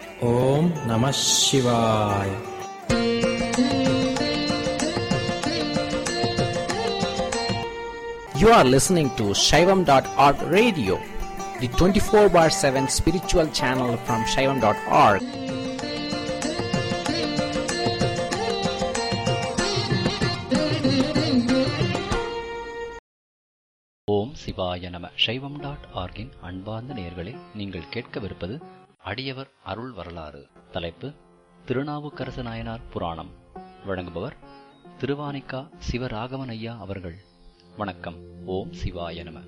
ஓம் நம சிவாய் You are listening to Shaivam.org radio, the 24 bar 7 spiritual channel from Shaivam.org. ஓம் சிவாய நம சைவம் டாட் ஆர்கின் அன்பார்ந்த நேயர்களே நீங்கள் கேட்கவிருப்பது அடியவர் அருள் வரலாறு தலைப்பு திருநாவுக்கரசு நாயனார் புராணம் வழங்குபவர் திருவானிக்கா சிவராகவன் ஐயா அவர்கள் வணக்கம் ஓம் சிவாய நம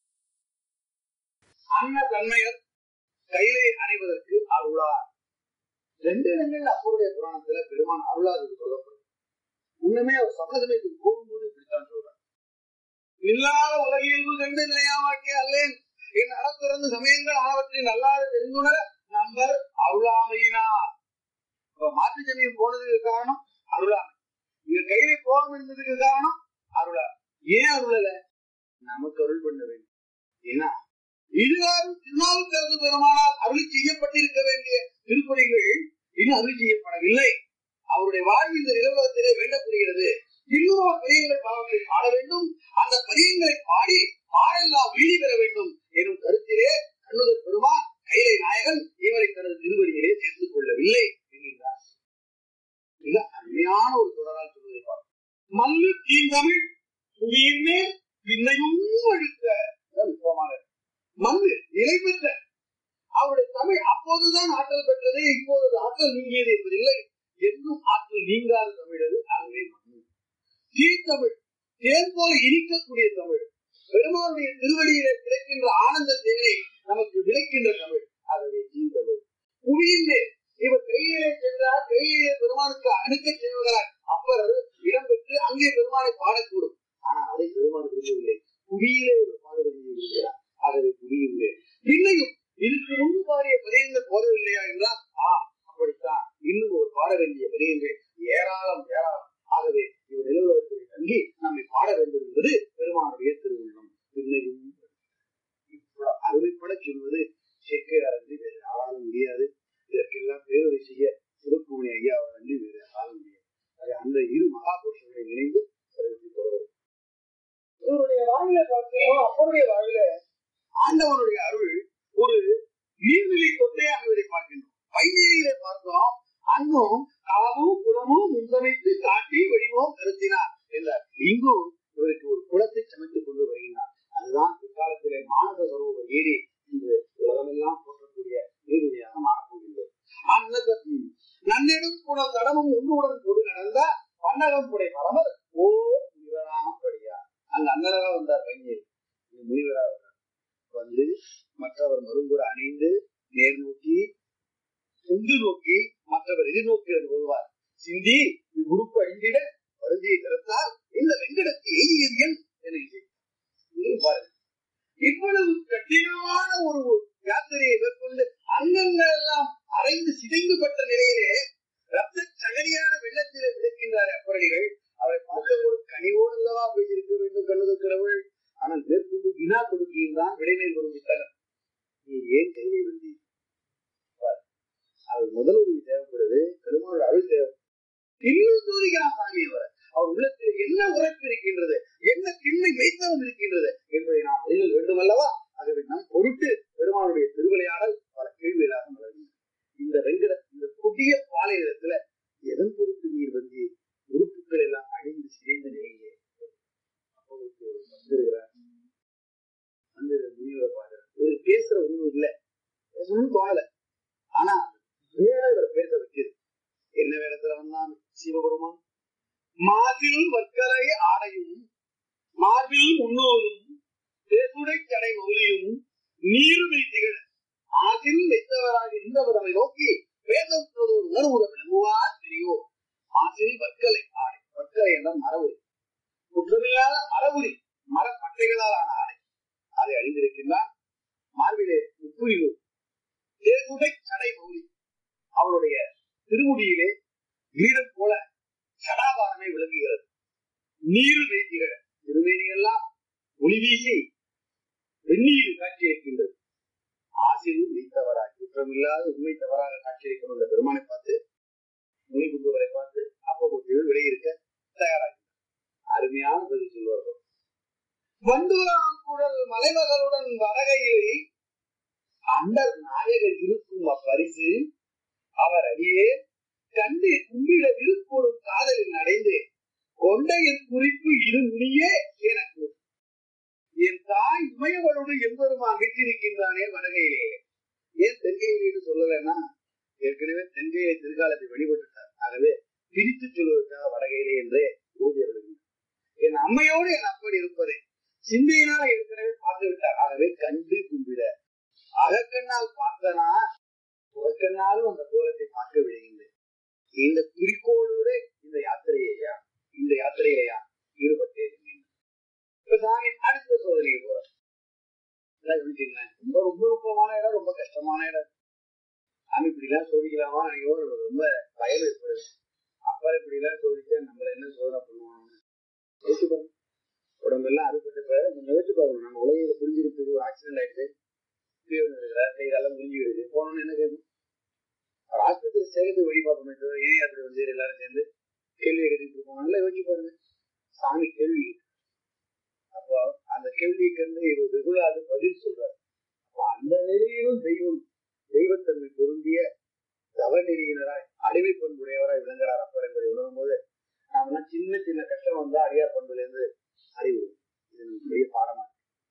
அன்ன தன்மையர் கையிலே அணைவதற்கு அருளார் ரெண்டு இடங்கள்ல அப்பருடைய புராணத்துல பெருமான் அருளார் என்று சொல்லப்படும் உண்மையே அவர் சமணசமயத்துக்கு போகும்போது இப்படித்தான் சொல்றார் இல்லாத உலகியல்பு கண்டு நிலையாவாக்கே அல்லேன் என் அறத்திறந்து சமயங்கள் ஆனவற்றை நல்லாத தெரிந்துணர நம்பர் அருளாமையினார் இப்ப மாற்று சமயம் போனதுக்கு காரணம் அருளாமை இங்க கையிலே போகாம இருந்ததுக்கு காரணம் அருளார் ஏன் அருளல நமக்கு அருள் பண்ண வேண்டும் ஏன்னா இதுகாரும் திருநாவுக்கரசு பெருமானால் அருளி செய்யப்பட்டிருக்க வேண்டிய திருப்பணிகள் இன்னும் அருளி செய்யப்படவில்லை அவருடைய வாழ்வு இந்த நிலவரத்திலே வேண்டப்படுகிறது இன்னொரு பதியங்கள் பாவங்களை பாட வேண்டும் அந்த பதியங்களை பாடி பாடெல்லாம் வீழி பெற வேண்டும் எனும் கருத்திலே கண்ணுதர் பெருமான் கைலை நாயகன் இவரை தனது திருவடியிலே சேர்த்துக் கொள்ளவில்லை என்கின்றார் மிக அருமையான ஒரு தொடரால் சொல்வதை பார்ப்போம் மல்லு தீந்தமிழ் புவியின் மேல் பின்னையும் அழுத்த விருப்பமாக மண்ணு நிலை பெற்ற அவருடைய தமிழ் அப்போதுதான் ஆற்றல் பெற்றது இப்போது அது ஆற்றல் நீங்கியது என்பதில்லை என்றும் ஆற்றல் நீங்காத தமிழ் அது ஆகவே மண்ணு தீர்த்தமிழ் தேன் போல இனிக்கக்கூடிய தமிழ் பெருமானுடைய திருவடியிலே கிடைக்கின்ற ஆனந்த தேனை நமக்கு விளைக்கின்ற தமிழ் ஆகவே தீர்த்தமிழ் புவியின் மேல் இவர் கையிலே சென்றார் கையிலே பெருமானுக்கு அணுக்க செய்வதால் அப்பர் இடம்பெற்று அங்கே பெருமானை பாடக்கூடும் ஆனால் அதை பெருமான் விரும்பவில்லை புவியிலே ஒரு பாடுவதை விரும்புகிறார் ஆகவே புரியுது பின்னையும் இதுக்கு முன்பு பாடிய பதியங்கள் போதவில்லையா என்றால் ஆ அப்படித்தான் இன்னும் ஒரு பாட வேண்டிய பதியங்கள் ஏராளம் ஏராளம் ஆகவே இவர் நிலவரத்தில் தங்கி நம்மை பாட வேண்டும் என்பது பெருமானுடைய திருவுள்ளம் பின்னையும் இவ்வளவு அருமைப்பட சொல்வது சேக்கையார் அன்றி வேறு யாராலும் முடியாது இதற்கெல்லாம் பேருரை செய்ய சிவக்குமணி ஐயா அவர் அன்றி வேறு யாராலும் முடியாது ஆக அந்த இரு மகாபுருஷர்களை நினைந்து சிறப்பித்து தொடரும் இவருடைய வாழ்வில பார்த்தோம் அப்பருடைய வாழ்வில ஆண்டவனுடைய அருள் ஒரு நீர்நிலை தொட்டே அமைவதை பார்க்கின்றோம் பைநீரிலே பார்த்தோம் அங்கும் களமும் குளமும் முன்சமைத்து காட்டி வடிவம் கருத்தினார் என்றார் இங்கும் இவருக்கு ஒரு குளத்தை சமைத்துக் கொண்டு வருகின்றார் அதுதான் இக்காலத்திலே மானச சரோவர் ஏரி இன்று உலகமெல்லாம் போற்றக்கூடிய நீர்நிலையாக மாறப்போகின்றது அன்னதத்தி நன்னிடும் குணல் தடமும் ஒன்றுடன் கொடு நடந்த பன்னகம் புடை பரமர் ஓ முனிவராக படியார் அங்க அண்ணனாக வந்தார் பையன் முனிவராக வந்தார் வந்து மற்றவர் மருங்குற அணிந்து நேர் நோக்கி உந்து நோக்கி மற்றவர் எதிர்நோக்கி வருவார் சிந்தி உறுப்பு அழிந்திட வருந்தியை திறத்தால் இந்த வெங்கடத்தை எய்தியன் என இசை பாருங்க இவ்வளவு கடினமான ஒரு யாத்திரையை மேற்கொண்டு அங்கங்கள் எல்லாம் அரைந்து சிதைந்துபட்ட நிலையிலே ரத்த சகதியான வெள்ளத்திலே விளக்கின்றார் அப்பரடிகள் அவரை பார்க்க ஒரு கனிவோடு அல்லவா பேசியிருக்க வேண்டும் கண்ணுதற்கிறவள் ஆனால் மேற்கொண்டு வினா கொடுக்கின்றான் விடைமேல் வரும் புத்தகம் நீ ஏன் கையை வந்தி அவர் முதல் உதவி தேவைப்படுது பெருமாள் அருள் தேவை இன்னும் தூரிகிறான் சாமி அவர் அவர் உள்ளத்தில் என்ன உழைப்பு இருக்கின்றது என்ன திண்மை வைத்தவம் இருக்கின்றது என்பதை நாம் அறிதல் வேண்டும் அல்லவா ஆகவே நம் பொருட்டு பெருமாளுடைய திருவிளையாடல் பல கேள்விகளாக மலர்கின்றன இந்த வெங்கட இந்த புதிய பாலைநிலத்துல எதன் பொருட்டு நீர் வந்து உறுப்புகள் எல்லாம் அழிந்து சிதைந்த நிலையிலே அப்போது வந்திருக்கிறார் வந்து முனிவரை பாக்குறார் இவர் பேசுற ஒண்ணும் இல்ல பேசணும்னு தோணல ஆனா வேற இவர் பேச வைக்கிறது என்ன வேடத்துல வந்தான் சிவபெருமான் மார்பில் வர்க்கரை ஆடையும் மார்பில் முன்னோரும் பேசுடை தடை மௌலியும் நீருமை திகழ ஆசில் வைத்தவராக இருந்தவர் நம்மை நோக்கி வேதம் ஒரு உணர்வுற விளங்குவார் தெரியோ ஆசில் வர்க்கலை ஆடை வர்க்கலை என்ற மரபுரி குற்றமில்லாத மரபுரி மரப்பட்டைகளால் ஆன ஆடை அதை அணிந்திருக்கின்றார் மார்பிலே உப்புரிவு தேசுடை கடை மௌலி அவருடைய திருமுடியிலே கிரீடம் போல சடாபாரமே விளங்குகிறது நீர் வைத்திகள் திருமேனியெல்லாம் ஒளி வீசி வெந்நீர் காட்சியளிக்கின்றது ஆசிரியர் வைத்தவராகி குற்றமில்லாத உண்மை தவறாக காட்சியளிக்கும் அந்த பெருமானை பார்த்து முனி புங்குவரை பார்த்து அப்பகுதியில் விடை இருக்க தயாராகி அருமையான பதில் சொல்வார்கள் வண்டூராம் குழல் மலைமகளுடன் வரகையில் அண்டர் நாயகர் இருக்கும் அப்பரிசு அவர் அடியே கண்டு கும்பிட விருப்போடும் காதலில் அடைந்து கொண்டையின் குறிப்பு இரு முடியே எனக்கு என் தாய் உமையவளோடு எம்பெருமான் வீற்றிருக்கின்றானே வடகையிலே ஏன் தென்கையிலேன்னு சொல்லலைன்னா ஏற்கனவே தென்கையை திருக்காலத்தை வழிபட்டுட்டார் ஆகவே பிரித்து சொல்வதற்காக வடகையிலே என்றே ஊதியர்கள் என் அம்மையோடு என் அப்படி இருப்பதை சிந்தையினால் ஏற்கனவே பார்த்து விட்டார் ஆகவே கண்டு கும்பிட அகக்கண்ணால் பார்த்தனா புறக்கண்ணாலும் அந்த கோலத்தை பார்க்க விடுகின்றேன் இந்த குறிக்கோளோடு இந்த யாத்திரையா இந்த யாத்திரையிலையா ஈடுபட்டேன் இப்ப சாமி அடுத்த சோதனைக்கு போறோம் ரொம்ப ரொம்ப நுட்பமான இடம் ரொம்ப கஷ்டமான இடம் சாமி இப்படி எல்லாம் சோதிக்கலாமா நினைக்கும் நமக்கு ரொம்ப பயம் ஏற்படுது அப்பா இப்படி எல்லாம் சோதிச்சா நம்மள என்ன சோதனை பண்ணுவாங்க யோசிச்சு பாருங்க உடம்பெல்லாம் அறுபட்ட பேர் கொஞ்சம் யோசிச்சு பாருங்க நம்ம உலகில புரிஞ்சுக்கிட்டு ஒரு ஆக்சிடென்ட் ஆயிடுச்சு இதெல்லாம் புரிஞ்சுக்கிடுது போனோம்னு என்ன கேட்கும் ஆஸ்பத்திரி சேர்த்து வழி பார்ப்போமே தவிர ஏன் அப்படி வந்து எல்லாரும் சேர்ந்து கேள்வி கேட்டுட்டு இருக்கோம் நல்லா யோசிச்சு பாருங்க சாமி கேள்வி அப்போ அந்த கேள்வியை கண்டு இவர் வெகுளாது பதில் சொல்றாரு அப்ப அந்த நிலையிலும் தெய்வம் தெய்வத்தன்மை பொருந்திய தவநெறியினராய் அடிமை பண்புடையவராய் விளங்குறார் அப்பர் என்பதை உணரும் போது நாமெல்லாம் சின்ன சின்ன கஷ்டம் வந்தா அடியார் பண்புல இருந்து அறிவு இது நமக்கு பெரிய பாடமா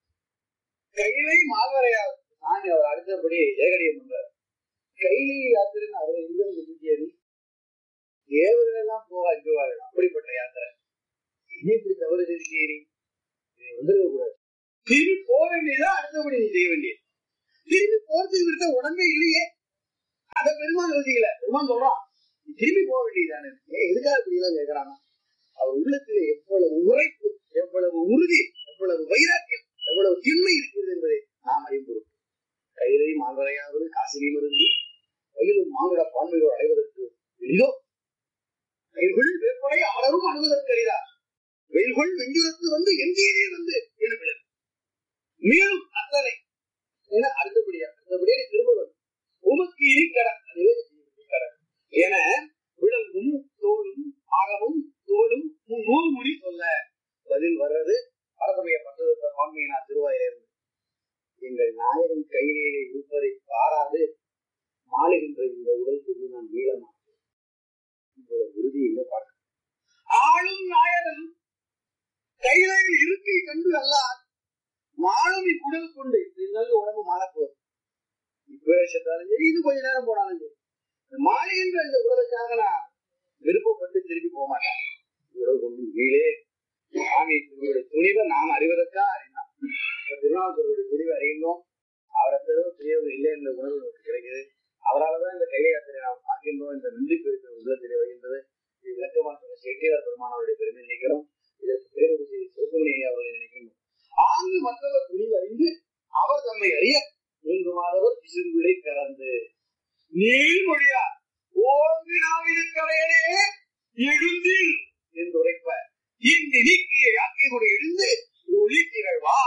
கைலை மால்வரையா சாமி அவர் அடுத்தபடி ஏகடியம் பண்றார் கைலி யாத்திரைன்னு அவர் எங்கிருந்து சுத்தியது ஏவர்கள் எல்லாம் போக அஞ்சுவார்கள் அப்படிப்பட்ட யாத்திரை இனி இப்படி தவறு செஞ்சீரி வந்துருக்க கூடாது திரும்பி போக வேண்டியதா அடுத்தபடி நீ செய்ய வேண்டியது திரும்பி போறதுக்கு விட்ட உடம்பே இல்லையே அத பெருமான் யோசிக்கல பெருமான் சொல்றான் நீ திரும்பி போக வேண்டியதானே ஏன் எதுக்காக இப்படி எல்லாம் கேட்கறாங்க அவர் உள்ளத்துல எவ்வளவு உரைப்பு எவ்வளவு உறுதி எவ்வளவு வைராக்கியம் எவ்வளவு திண்மை இருக்கிறது என்பதை நாம் அறிந்து கையிலை மால்வரையாவது காசினியும் இருந்து கையிலும் மாநில பான்மையோடு அடைவதற்கு எளிதோ கைகள் வேப்படை அடரும் அணுவதற்கு எளிதா வெயில்கொள் வெஞ்சுரத்து வந்து எங்கேயே வந்து என விளக்கு மேலும் அத்தனை என அடுத்தபடியா அடுத்தபடியா நீ திரும்ப வேண்டும் உமக்கு இனி கடன் அதுவே கடன் என விலங்கும் தோலும் ஆகவும் தோலும் நூல் முடி சொல்ல பதில் வர்றது பரசமய பட்டத பான்மையினார் திருவாயிலிருந்து எங்கள் நாயகன் கையிலேயே இருப்பதை பாராது மாளுகின்ற இந்த உடல் கொண்டு நான் மீளமாட்டேன் உங்களோட உறுதி இல்லை பார்க்க ஆளும் நாயகன் கையிலையில் இருக்கை கண்டு அல்லார் மாளும் இக்குடல் கொண்டு நல்ல உடம்பு மாறப்போகுது இப்ப செத்தாலும் சரி இது கொஞ்ச நேரம் போனாலும் சரி மாறுகின்ற இந்த உடலுக்காக நான் விருப்பப்பட்டு திரும்பி போக மாட்டேன் உடல் கொண்டு கீழே சாமி உங்களுடைய துணிவை நாம் அறிவதற்கா அறிந்தோம் திருநாவுக்கருடைய துணிவை அறிகின்றோம் அவரை தவிர பெரியவங்க இல்லை என்ற உணர்வு நமக்கு கிடைக்குது அவரால் இந்த கைலை யாத்திரை நாம் பார்க்கின்றோம் இந்த நன்றி குறித்த உதவத்திலே வருகின்றது இது விளக்கமாக சொன்ன சேக்கியார் பெருமானவருடைய பெருமை நினைக்கிறோம் இதற்கு பேரவை செய்தி சிவசுமணி அவர்களை நினைக்கின்றோம் ஆங்கு மற்றவர் துணிவு அறிந்து அவர் தம்மை அறிய நீங்குமாதவர் பிசுங்குளை கறந்து நீள்மொழியார் ஓங்கு நாவிருக்கலையனே எழுந்தில் என்று உரைப்ப இந்த நீக்கிய யாக்கையுடைய எழுந்து ஒளி திகழ்வா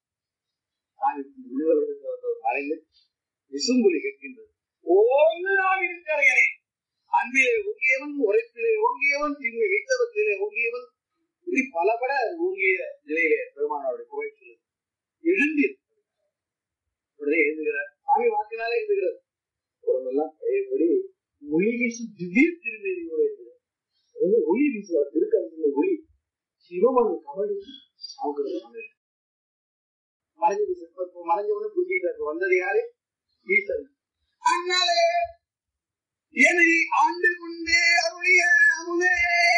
மறைந்து விசும்புலி கேட்கின்றது ஓங்கு நாவிருக்கலையனே அன்பிலே ஓங்கியவன் உரைப்பிலே ஓங்கியவன் திண்மை வைத்தவத்திலே ஓங்கியவன் இப்படி பலபட ஓங்கிய நிலையிலே பெருமானோருடைய புகழ் சொல்லுது எழுந்தீர் உடனே எழுதுகிறார் சாமி வாக்கினாலே எழுதுகிறார் உடம்பெல்லாம் பழையபடி ஒளி வீசும் திடீர் திருமேனியோட எழுதுகிறார் அது ஒளி வீசுவார் திருக்கரத்துல ஒளி சிவமன் கபடி அவங்க மறைஞ்சது மறைஞ்சவனு புரிஞ்சுக்கிட்டார் வந்தது யாரு ஈசன் அண்ணாலே என்னை ஆண்டு கொண்டே அருளிய அமுதே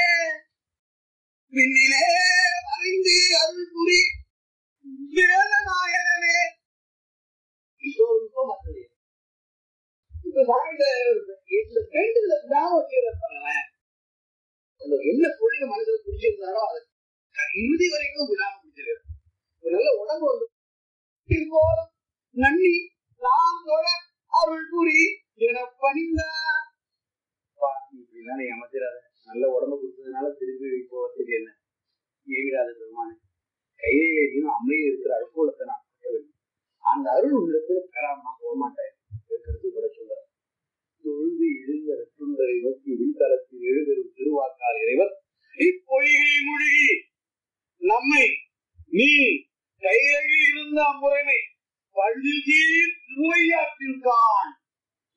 விண்ணிலே அறிந்து அருள் புரி வேதநாயகனே இப்ப சாமியில இந்த வேண்டுதல விடாம வச்சுக்கிற பண்ணுவேன் அந்த என்ன பொருள் மனசுல பிடிச்சிருந்தாரோ அதை இறுதி வரைக்கும் விடாம பிடிச்சிருக்காரு ஒரு நல்ல உடம்பு வந்து போலும் நன்னி நான் தொழ அருள் புரி என பணிந்தா இப்படிலாம் நீ அமைச்சிடாத நல்ல உடம்பு கொடுத்ததுனால திரும்பி போவதுக்கு என்ன ஏவிடாத பெருமானே கையிலேயும் அம்மையில் இருக்கிற அருகோலத்தை நான் பார்க்க வேண்டும் அந்த அருள் உள்ளத்துல பெறாம நான் போக மாட்டேன் கருத்து கூட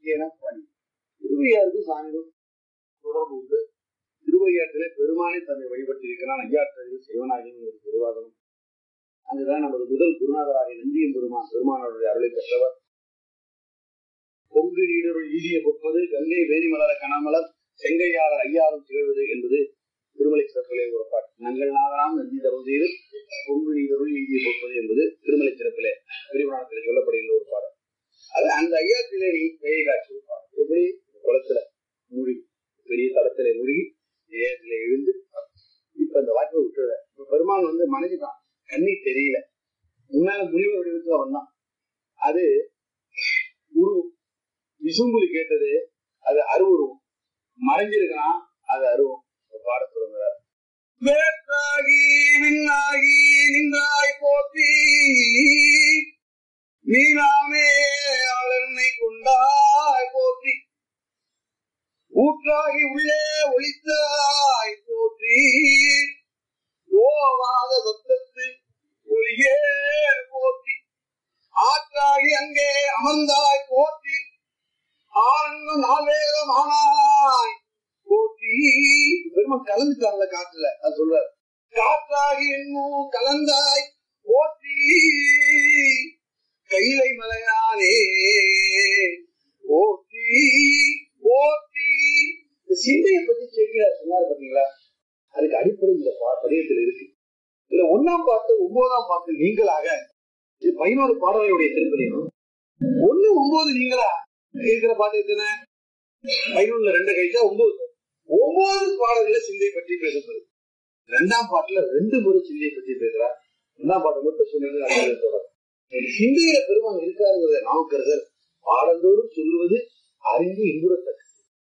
என பணி திருவையாருக்கும் சாமிக்கும் தொடர்பு உண்டு திருவையாற்றிலே பெருமானை தன்னை வழிபட்டிருக்கிறான் ஐயாற்றில் சிவனாகியும் ஒரு திருவாதனம் அங்குதான் நமது முதல் குருநாதராகிய நந்தியம் பெருமான் பெருமானுடைய அருளை பெற்றவர் பொங்கு நீடருள் ஈதிய பொற்பது கங்கை வேணிமலர கனமலர் செங்கையாளர் ஐயாவும் திகழ்வது என்பது திருமலை சிறப்பிலே ஒரு பாட்டு நங்கள் நாகராம் நந்தி தவம் செய்து பொங்கு நீடருள் ஈதிய பொற்பது என்பது திருமலை சிறப்பிலே பெரியபுராணத்திலே சொல்லப்படுகின்ற ஒரு பாடல் அது அந்த ஐயாத்திலே நீ கையை காட்சி ஒரு பாடல் எப்படி குளத்துல மூழ்கி பெரிய தளத்திலே மூழ்கி ஏகத்திலே எழுந்து இப்ப அந்த வாய்ப்பை விட்டுற இப்ப பெருமான் வந்து மனைவி தான் கண்ணி தெரியல முன்னால முனிவர் வடிவத்துல வந்தான் அது உருவம் விசும்புலி கேட்டது அது அருவுருவம் மறைஞ்சிருக்கான் அது அருவம் பாட சொல்லுங்கிறார் வேற்றாகி விண்ணாகி நின்றாய் போற்றி மீனாமே ஆளனை கொண்டாய் போற்றி ஊற்றாகி உள்ளே ஒளித்தாய் போற்றி ஓவாத சத்தத்து ஒளியே போற்றி ஆற்றாகி அங்கே அமர்ந்தாய் போற்றி ஆனந்த நாவேதமானாய் போற்றி பெருமான் கலந்துட்டாங்கல்ல காற்றுல அது சொல்றார் காற்றாகி என்னும் கலந்தாய் போற்றி கைலை மலையானே போற்றி போற்றி இந்த சிந்தையை பத்தி செய்கிறார் சொன்னார் பாத்தீங்களா அதுக்கு அடிப்படை இந்த பா- பதியத்தில் இருக்கு இதுல ஒண்ணாம் பாட்டு ஒன்பதாம் பாட்டு நீங்களாக இது பதினோரு பாடலையுடைய திருப்பதியும் ஒண்ணு ஒன்பது நீங்களா இருக்கிற பாட்டு எத்தனை பதினொன்னுல ரெண்டு கழிச்சா ஒன்பது ஒன்பது பாடல்கள சிந்தை பற்றி பேசப்படுது ரெண்டாம் பாட்டுல ரெண்டு முறை சிந்தையை பற்றி பேசுறார் ரெண்டாம் பாட்டு மட்டும் சொன்னது அடுத்த தொடர் சிந்தையில பெருமான் இருக்காருங்கிறத நாவுக்கரசர் பாடந்தோறும் சொல்லுவது அறிந்து இன்புறத்தக்க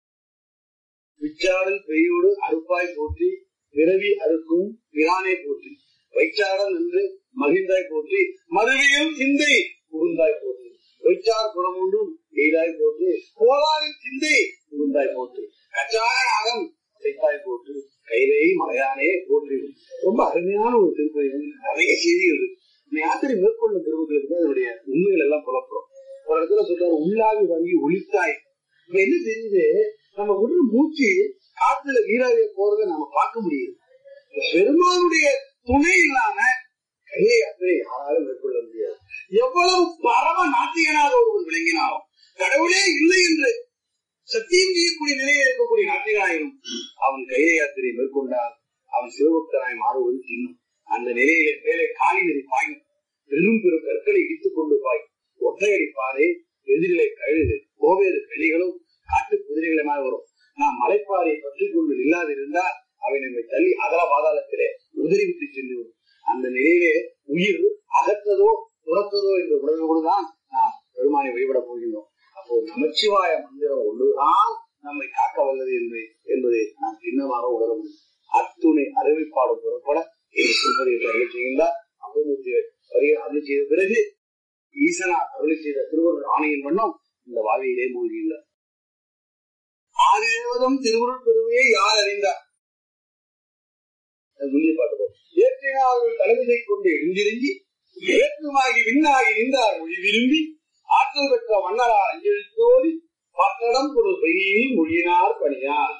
விச்சாடல் பெய்யோடு அறுப்பாய் போற்றி பிறவி அறுக்கும் பிரானே போற்றி வைச்சாடல் என்று மகிழ்ந்தாய் போற்றி மறுவியும் சிந்தை புகுந்தாய் போற்றி வைச்சார் புறமுண்டும் எய்தாய் போற்றி கோலாரின் சிந்தை புகுந்தாய் போற்றி கச்சாய அகம் செய்தாய் போற்றி கைலை மலையானே போற்றி ரொம்ப அருமையான ஒரு திருப்பதி நிறைய செய்திகள் இருக்கு இந்த யாத்திரை மேற்கொள்ளும் திருவுகளுக்கு தான் அதனுடைய உண்மைகள் எல்லாம் புலப்படும் ஒரு இடத்துல சொல்றாரு உள்ளாவி வாங்கி ஒளித்தாய் இப்ப என்ன தெரியுது நம்ம விடுற மூச்சு காத்துல வீராவிய போறதை நம்ம பார்க்க முடியுது இப்ப பெருமானுடைய துணை இல்லாம கையை யாத்திரை யாராலும் மேற்கொள்ள முடியாது எவ்வளவு பரம நாட்டிகனாக ஒருவன் விளங்கினாலும் கடவுளே இல்லை என்று சத்தியம் செய்யக்கூடிய நிலையில் இருக்கக்கூடிய நாட்டிகனாயினும் அவன் கையை யாத்திரை மேற்கொண்டால் அவன் சிவபக்தனாய் மாறுவது சின்னம் அந்த நிலையிலே மேலே காலி நதி பாயும் பெரும் பெரும் கற்களை இடித்துக் கொண்டு பாய் ஒற்றையடி பாறை எதிரிலே கழுது கோவேறு கழிகளும் காட்டு குதிரைகளுமாய் வரும் நாம் மலைப்பாறையை பற்றி கொண்டு நில்லாதிருந்தால் அவை நம்மை தள்ளி அகல பாதாளத்திலே உதறிவிட்டு சென்று விடும் அந்த நிலையிலே உயிர் அகற்றதோ துறத்ததோ என்ற உணர்வோடு தான் நாம் பெருமானை வழிபட போகின்றோம் அப்போ நமச்சிவாய மந்திரம் ஒன்றுதான் நம்மை காக்க வல்லது என்பதை என்பதை நாம் சின்னமாக உணர முடியும் அத்துணை அறிவிப்பாடும் புறப்பட இந்த திருப்பதியை அருளை செய்கின்றார் அப்பமூர்த்தி வரிய அருளை செய்த பிறகு ஈசனார் அருளை செய்த திருவருள் ஆணையின் வண்ணம் இந்த வாவியிலே மூழ்கியுள்ளார் ஆதிதேவதம் திருவருள் பெருமையை யார் அறிந்தார் அது முன்னே பார்க்கிறோம் ஏற்றினார்கள் தலைமையை கொண்டு எழுந்திருங்கி ஏற்றுமாகி விண்ணாகி நின்றார் மொழி விரும்பி ஆற்றல் பெற்ற மன்னரார் அஞ்செழுத்தோடி பத்தடம் ஒரு பெய்யில் மொழியினார் பணியார்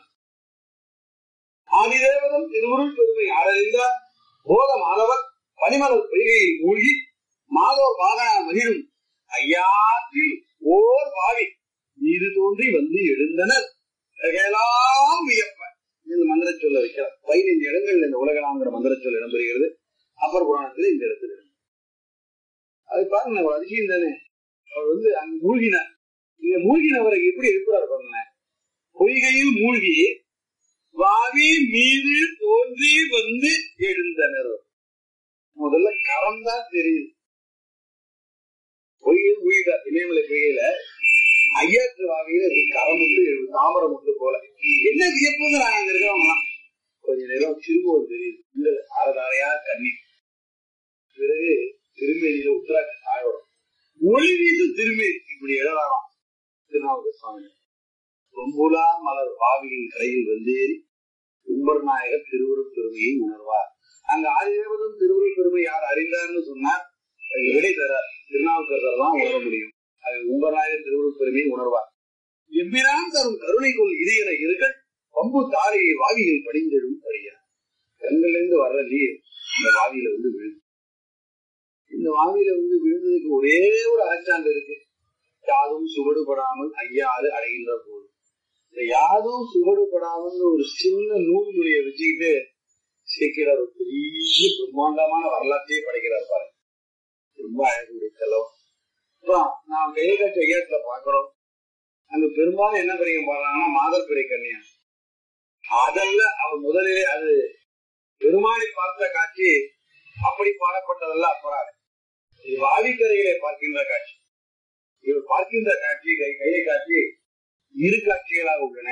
ஆதிதேவதம் திருவுருள் பெருமை ஆரறிந்தார் போத மாணவர் பனிமலர் பொய்கையில் மூழ்கி மாதோர் வாகன மகிழும் ஐயாற்றில் ஓர் வாவி நீரு தோன்றி வந்து எழுந்தனர் உலகெல்லாம் வியப்ப இந்த மந்திர சொல்ல வைக்கிறார் பதினைந்து இடங்கள் இந்த உலகலாங்கிற மந்திர சொல் இடம்பெறுகிறது அப்பர் புராணத்துல இந்த இடத்துல இருக்கு. அது பாருங்க ஒரு அதிசயம் தானே அவர் வந்து அங்க மூழ்கினார் இந்த மூழ்கினவரை எப்படி இருக்கிறார் பாருங்க பொய்கையில் மூழ்கி வாவி மீது தோன்றி வந்து எழுந்தனர் முதல்ல கரம் தான் தெரியுது பொய்கையில் மூழ்கிட்டார் இமயமலை பொய்கையில ஐயாற்று வாவியில இப்படி கரம் முட்டு எழுது தாமரம் முட்டு போல என்ன வியப்புங்க நாங்க அங்க இருக்கிறவங்களாம் கொஞ்ச நேரம் திரும்பவும் தெரியுது இல்ல அறதாரையா கண்ணீர் பிறகு திருமேனியில உத்தராட்சி சாயோடும் ஒளி வீசு திருமேனி இப்படி எழலாம் திருநாவுக்கு சுவாமி ரொம்புலா மலர் பாவியின் கரையில் வந்தேறி உம்பர் நாயகர் திருவுருள் பெருமையை உணர்வார் அங்க ஆதிதேவதம் திருவுருள் பெருமை யார் அறிந்தார்னு சொன்னார் அதுக்கு விடை தர திருநாவுக்கரசர் தான் உணர முடியும் அது உம்பர் நாயகர் திருவுருள் பெருமையை உணர்வார் எம்பிரான் தரும் கருணை கொள் இதயன இருகள் பம்பு தாரையை வாவியில் படிந்திடும் படியார் கண்ணிலிருந்து வர்ற நீர் இந்த வாவியில வந்து விழுது இந்த வாவியில வந்து விழுந்ததுக்கு ஒரே ஒரு அகச்சான்று இருக்கு யாதும் சுவடுபடாமல் ஐயாறு அடைகின்ற போது இந்த யாதும் சுவடுபடாமல் ஒரு சின்ன நூல் நுழைய வச்சுக்கிட்டு சேர்க்கிறார் ஒரு பெரிய பிரம்மாண்டமான வரலாற்றையே படைக்கிறார் பாருங்க ரொம்ப அழகுடைய செலவு அப்புறம் நாம் கையகட்ட ஐயாத்துல பாக்குறோம் அங்க பெரும்பாலும் என்ன பிரிக்க போறாங்கன்னா மாதர் பிறை கன்னியா அதல்ல அவர் முதலிலே அது பெருமாளை பார்த்த காட்சி அப்படி பாடப்பட்டதல்ல அப்பறாது இது வாவிக்கரையிலே பார்க்கின்ற காட்சி இவர் பார்க்கின்ற காட்சி கை கைலை காட்சி இரு காட்சிகளாக உள்ளன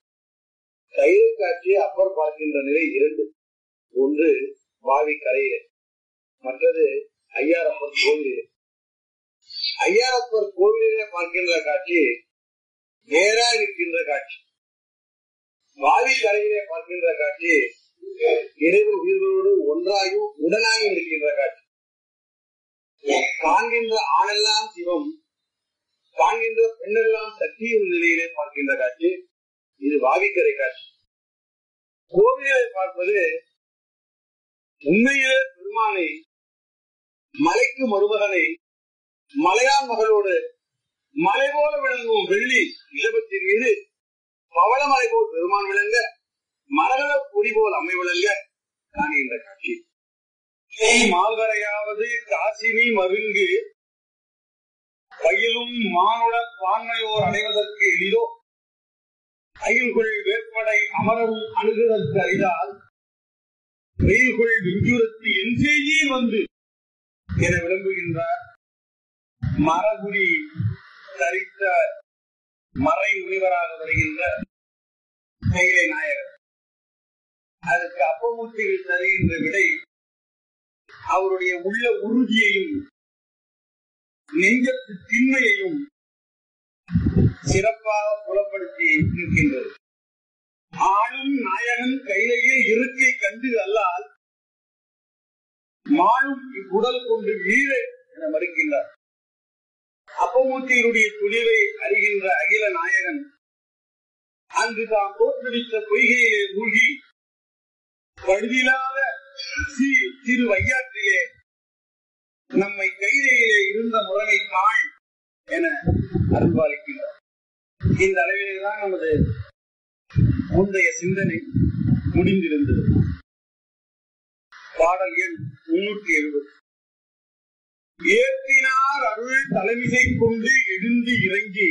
கைலை காட்சி அப்பர் பார்க்கின்ற நிலை இரண்டு ஒன்று வாவி கரையிலே மற்றது ஐயாரப்பர் கோவிலிலே ஐயாரப்பர் கோவிலிலே பார்க்கின்ற காட்சி நேரா இருக்கின்ற காட்சி வாவி கரையிலே பார்க்கின்ற காட்சி இறைவன் உயிர்களோடு ஒன்றாயும் உடனாயும் இருக்கின்ற காட்சி காண்கின்ற ஆணெல்லாம் சிவம் காண்கின்ற பெண்ணெல்லாம் சக்தியும் நிலையிலே பார்க்கின்ற காட்சி இது வாவிக்கரை காட்சி கோவிலை பார்ப்பது உண்மையிலே பெருமானை மலைக்கு மருமகனை மலையான் மகளோடு மலை போல விளங்கும் வெள்ளி ரிஷபத்தின் மீது பவளமலை போல் பெருமான் விளங்க மரகத பொடி போல் அம்மை விளங்க காணுகின்ற காட்சி மால்வரையாவது காசினி மருங்கு கையிலும் மானுட பான்மையோர் அடைவதற்கு எளிதோ அயில்குள் வேற்படை அமரரும் அணுகுதற்கு அரிதால் வெயில்குள் விஞ்சுரத்து என் செய்யே வந்து என விளம்புகின்றார் மரகுடி தரித்த மறை முனிவராக வருகின்ற கைலை நாயகர் அதுக்கு அப்பமூர்த்திகள் தருகின்ற விடை அவருடைய உள்ள உறுதியையும் நெஞ்சத்து திண்மையையும் சிறப்பாக புலப்படுத்தி இருக்கின்றது ஆளும் நாயகன் கையிலேயே இருக்கை கண்டு அல்லால் மாளும் இவ்வுடல் கொண்டு வீழ என மறுக்கின்றார் அப்பமூர்த்தியினுடைய துணிவை அறிகின்ற அகில நாயகன் அங்கு தாம் தோற்றுவித்த பொய்கையிலே மூழ்கி பழுதில்லாத சீர் சிறு வையாற்றிலே நம்மை கைதையிலே இருந்த முரணை தாழ் என அருள்பாலிக்கின்றார் இந்த அளவிலே தான் நமது முந்தைய சிந்தனை முடிந்திருந்தது பாடல் எண் முன்னூற்றி எழுபது ஏற்றினார் அருள் தலைமிசை கொண்டு எழுந்து இறங்கி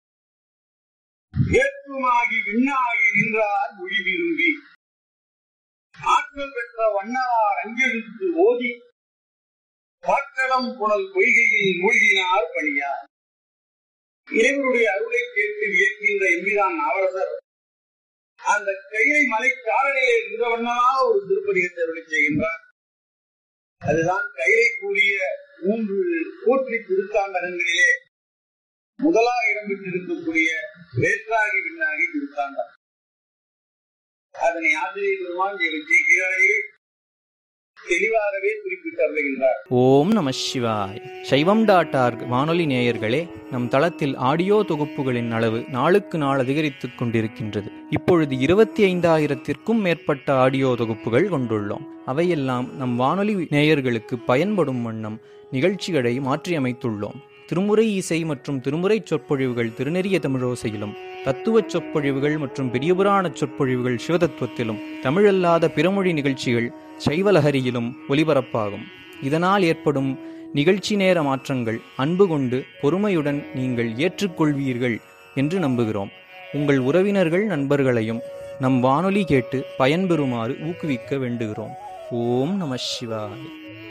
ஏற்றுமாகி விண்ணாகி நின்றார் மொழி விரும்பி ஆற்றல் பெற்ற வண்ணார் அஞ்செழுத்து ஓதி பாட்டடம் புனல் பொய்கையில் மூழ்கினார் பணியார் இறைவனுடைய அருளை கேட்டு வியக்கின்ற எம்பிரான் நாவரசர் அந்த கையை மலை காரணிலே நின்றவண்ணமாக ஒரு திருப்பதிகத்தை அருளை செய்கின்றார் அதுதான் கையை கூடிய மூன்று போற்றி திருத்தாண்டகங்களிலே முதலாக இடம்பெற்றிருக்கக்கூடிய வேற்றாகி விண்ணாகி திருத்தாண்டம் அதனை ஆசிரியர் பெருமான் விஜயகிராணிகள் தெளிவாகவே குறிப்பிட்டு அருளுகின்றார் ஓம் நம சிவாய் சைவம் டாட் ஆர்க் வானொலி நேயர்களே நம் தளத்தில் ஆடியோ தொகுப்புகளின் அளவு நாளுக்கு நாள் அதிகரித்துக் கொண்டிருக்கின்றது இப்பொழுது இருபத்தி ஐந்தாயிரத்திற்கும் மேற்பட்ட ஆடியோ தொகுப்புகள் கொண்டுள்ளோம் அவையெல்லாம் நம் வானொலி நேயர்களுக்கு பயன்படும் வண்ணம் நிகழ்ச்சிகளை மாற்றியமைத்துள்ளோம் திருமுறை இசை மற்றும் திருமுறை சொற்பொழிவுகள் திருநெறிய தமிழோசையிலும் தத்துவச் சொற்பொழிவுகள் மற்றும் பெரியபுராண சொற்பொழிவுகள் சிவதத்துவத்திலும் தமிழல்லாத பிறமொழி நிகழ்ச்சிகள் சைவலஹரியிலும் ஒலிபரப்பாகும் இதனால் ஏற்படும் நிகழ்ச்சி நேர மாற்றங்கள் அன்பு கொண்டு பொறுமையுடன் நீங்கள் ஏற்றுக்கொள்வீர்கள் என்று நம்புகிறோம் உங்கள் உறவினர்கள் நண்பர்களையும் நம் வானொலி கேட்டு பயன்பெறுமாறு ஊக்குவிக்க வேண்டுகிறோம் ஓம் நம சிவாய்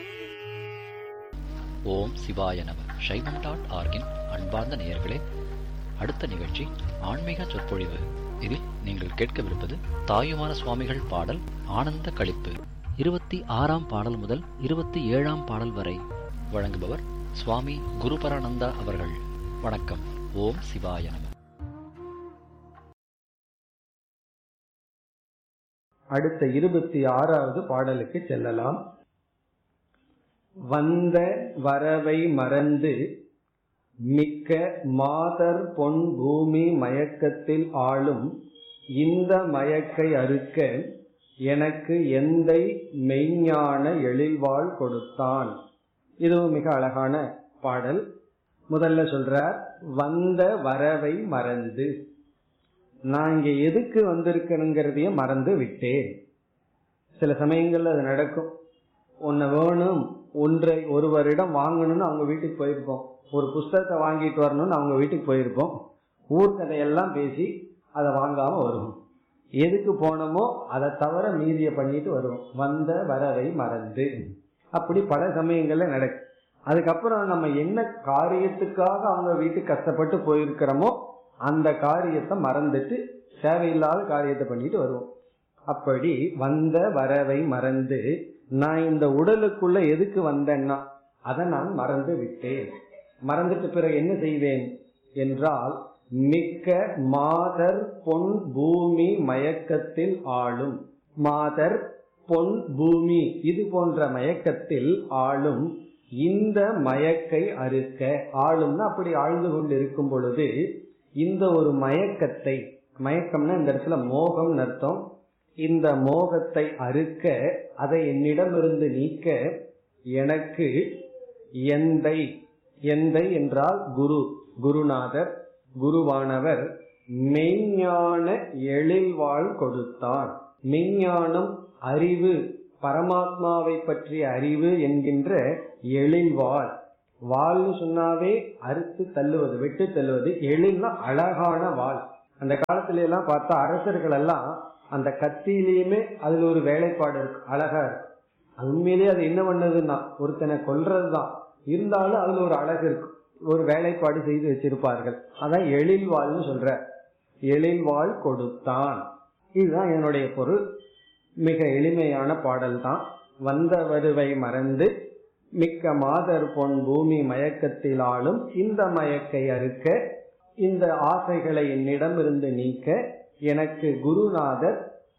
ஓம் சிவாய நம சைவம் டாட் ஆர்கின் அன்பார்ந்த நேயர்களே அடுத்த நிகழ்ச்சி ஆன்மீக சொற்பொழிவு இதில் நீங்கள் கேட்கவிருப்பது தாயுமான சுவாமிகள் பாடல் ஆனந்த களிப்பு இருபத்தி ஆறாம் பாடல் முதல் இருபத்தி ஏழாம் பாடல் வரை வழங்குபவர் சுவாமி குருபரானந்தா அவர்கள் வணக்கம் ஓம் சிவாய நம அடுத்த இருபத்தி ஆறாவது பாடலுக்கு செல்லலாம் வந்த வரவை மறந்து மிக்க மாதர் பொன் பூமி மயக்கத்தில் ஆளும் இந்த மயக்கை அறுக்க எனக்கு எந்தை மெய்ஞான எழில்வாள் கொடுத்தான் இதுவும் மிக அழகான பாடல் முதல்ல சொல்றார் வந்த வரவை மறந்து நான் இங்க எதுக்கு வந்திருக்கணுங்கிறதைய மறந்து விட்டேன் சில சமயங்கள்ல அது நடக்கும் ஒன்ன வேணும் ஒன்றை ஒருவரிடம் வாங்கணும்னு அவங்க வீட்டுக்கு போயிருப்போம் ஒரு புஸ்தகத்தை வாங்கிட்டு வரணும்னு அவங்க வீட்டுக்கு போயிருப்போம் ஊர்கதையெல்லாம் பேசி அதை வாங்காம வருவோம் எதுக்கு போனோமோ அதை தவிர மீதிய பண்ணிட்டு வருவோம் வந்த வரவை மறந்து அப்படி பல சமயங்கள்ல நடக்கும் அதுக்கப்புறம் நம்ம என்ன காரியத்துக்காக அவங்க வீட்டுக்கு கஷ்டப்பட்டு போயிருக்கிறோமோ அந்த காரியத்தை மறந்துட்டு தேவையில்லாத காரியத்தை பண்ணிட்டு வருவோம் அப்படி வந்த வரவை மறந்து நான் இந்த உடலுக்குள்ள எதுக்கு வந்தேன்னா அதை நான் மறந்து விட்டேன் மறந்துட்டு பிறகு என்ன செய்வேன் என்றால் மிக்க மாதர் பொன் பூமி மயக்கத்தில் ஆளும் மாதர் பொன் பூமி இது போன்ற மயக்கத்தில் ஆளும் இந்த மயக்கை அறுக்க ஆளும்னா அப்படி ஆழ்ந்து கொண்டு இருக்கும் பொழுது இந்த ஒரு மயக்கத்தை மயக்கம்னா இந்த இடத்துல மோகம் அர்த்தம் இந்த மோகத்தை அறுக்க அதை என்னிடமிருந்து நீக்க எனக்கு எந்தை எந்தை என்றால் குரு குருநாதர் குருவானவர் மெய்ஞான எழில்வாள் கொடுத்தார் மெய்ஞானம் அறிவு பரமாத்மாவை பற்றிய அறிவு என்கின்ற எழில்வாள் வாள்னு சொன்னாவே அறுத்து தள்ளுவது வெட்டு தள்ளுவது எழில்னா அழகான வாள் அந்த காலத்துல எல்லாம் பார்த்தா அரசர்கள் எல்லாம் அந்த கத்தியிலயுமே அதுல ஒரு வேலைப்பாடு இருக்கு அழகா இருக்கு அது உண்மையிலேயே அது என்ன பண்ணுதுன்னா ஒருத்தனை கொல்றதுதான் இருந்தாலும் அதுல ஒரு அழகு இருக்கு ஒரு வேலைப்பாடு செய்து வச்சிருப்பார்கள் அதான் எழில் வாழ்னு சொல்ற எழில் வாழ் கொடுத்தான் இதுதான் என்னுடைய பொருள் மிக எளிமையான பாடல் தான் வந்த வருவை மறந்து மிக்க மாதர் பொன் பூமி மயக்கத்தில் ஆளும் இந்த மயக்கை அறுக்க இந்த ஆசைகளை என்னிடமிருந்து நீக்க எனக்கு குருநாதர்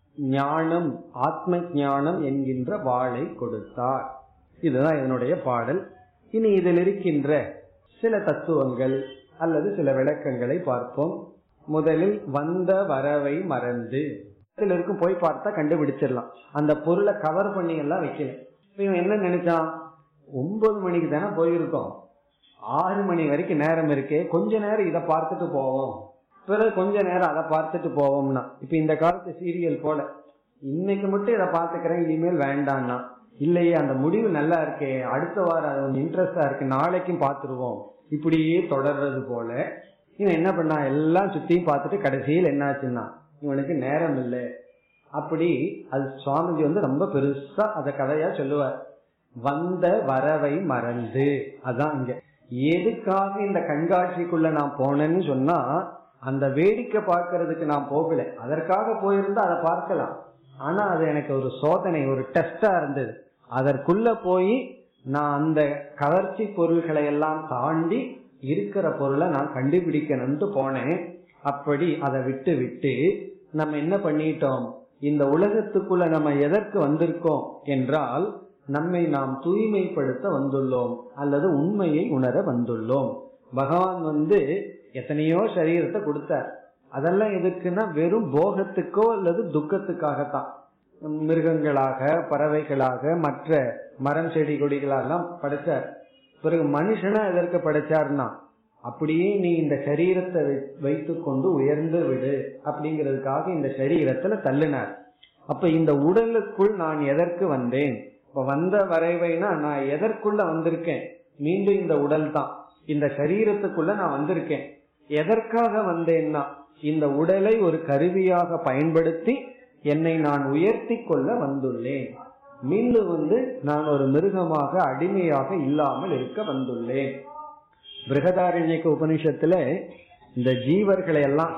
ஞானம் ஆத்ம ஞானம் என்கின்ற வாளை கொடுத்தார் இதுதான் என்னுடைய பாடல் இனி இதில் இருக்கின்ற சில தத்துவங்கள் அல்லது சில விளக்கங்களை பார்ப்போம் முதலில் வந்த வரவை மறந்து இருக்கும் போய் பார்த்தா கண்டுபிடிச்சிடலாம் அந்த பொருளை கவர் பண்ணி எல்லாம் வைக்கல இவன் என்ன நினைச்சான் ஒன்பது மணிக்கு தானே போயிருக்கோம் ஆறு மணி வரைக்கும் நேரம் இருக்கே கொஞ்ச நேரம் இதை பார்த்துட்டு போவோம் பிறகு கொஞ்ச நேரம் அதை பார்த்துட்டு போவோம்னா இப்ப இந்த காலத்து சீரியல் போல இன்னைக்கு மட்டும் இதை பார்த்துக்கிறேன் இனிமேல் வேண்டாம்னா இல்லையே அந்த முடிவு நல்லா இருக்கே அடுத்த வாரம் அது கொஞ்சம் இன்ட்ரெஸ்டா இருக்கு நாளைக்கும் பார்த்துருவோம் இப்படியே தொடர்றது போல இவன் என்ன பண்ணா எல்லாம் சுத்தியும் பார்த்துட்டு கடைசியில் என்னாச்சுன்னா இவனுக்கு நேரம் இல்லை அப்படி அது சுவாமிஜி வந்து ரொம்ப பெருசா அத கதையா சொல்லுவார் வந்த வரவை மறந்து அதான் இங்க எதுக்காக இந்த கண்காட்சிக்குள்ள நான் போனேன்னு சொன்னா அந்த வேடிக்கை பார்க்கறதுக்கு நான் போகல அதற்காக போயிருந்தா அதை பார்க்கலாம் ஆனா அது எனக்கு ஒரு சோதனை ஒரு டெஸ்டா இருந்தது அதற்குள்ள போய் நான் அந்த கவர்ச்சி பொருள்களை எல்லாம் தாண்டி இருக்கிற பொருளை நான் கண்டுபிடிக்கணும்னு போனேன் அப்படி அதை விட்டு விட்டு நம்ம என்ன பண்ணிட்டோம் இந்த உலகத்துக்குள்ள நம்ம எதற்கு வந்திருக்கோம் என்றால் நம்மை நாம் தூய்மைப்படுத்த வந்துள்ளோம் அல்லது உண்மையை உணர வந்துள்ளோம் பகவான் வந்து எத்தனையோ சரீரத்தை கொடுத்தார் அதெல்லாம் எதுக்குன்னா வெறும் போகத்துக்கோ அல்லது துக்கத்துக்காகத்தான் மிருகங்களாக பறவைகளாக மற்ற மரம் செடி கொடிகளெல்லாம் படைச்சார் பிறகு மனுஷனா எதற்கு படைச்சார்னா அப்படியே நீ இந்த சரீரத்தை வைத்து கொண்டு உயர்ந்து விடு அப்படிங்கிறதுக்காக இந்த சரீரத்துல தள்ளினார் அப்ப இந்த உடலுக்குள் நான் எதற்கு வந்தேன் இப்ப வந்த வரைவைனா நான் எதற்குள்ள வந்திருக்கேன் மீண்டும் இந்த உடல் தான் இந்த சரீரத்துக்குள்ள நான் வந்திருக்கேன் எதற்காக வந்தேன்னா இந்த உடலை ஒரு கருவியாக பயன்படுத்தி என்னை நான் உயர்த்தி கொள்ள வந்துள்ளேன் மீண்டும் வந்து நான் ஒரு மிருகமாக அடிமையாக இல்லாமல் இருக்க வந்துள்ளேன் பிருகதாரண்யக்க உபனிஷத்துல இந்த ஜீவர்களை எல்லாம்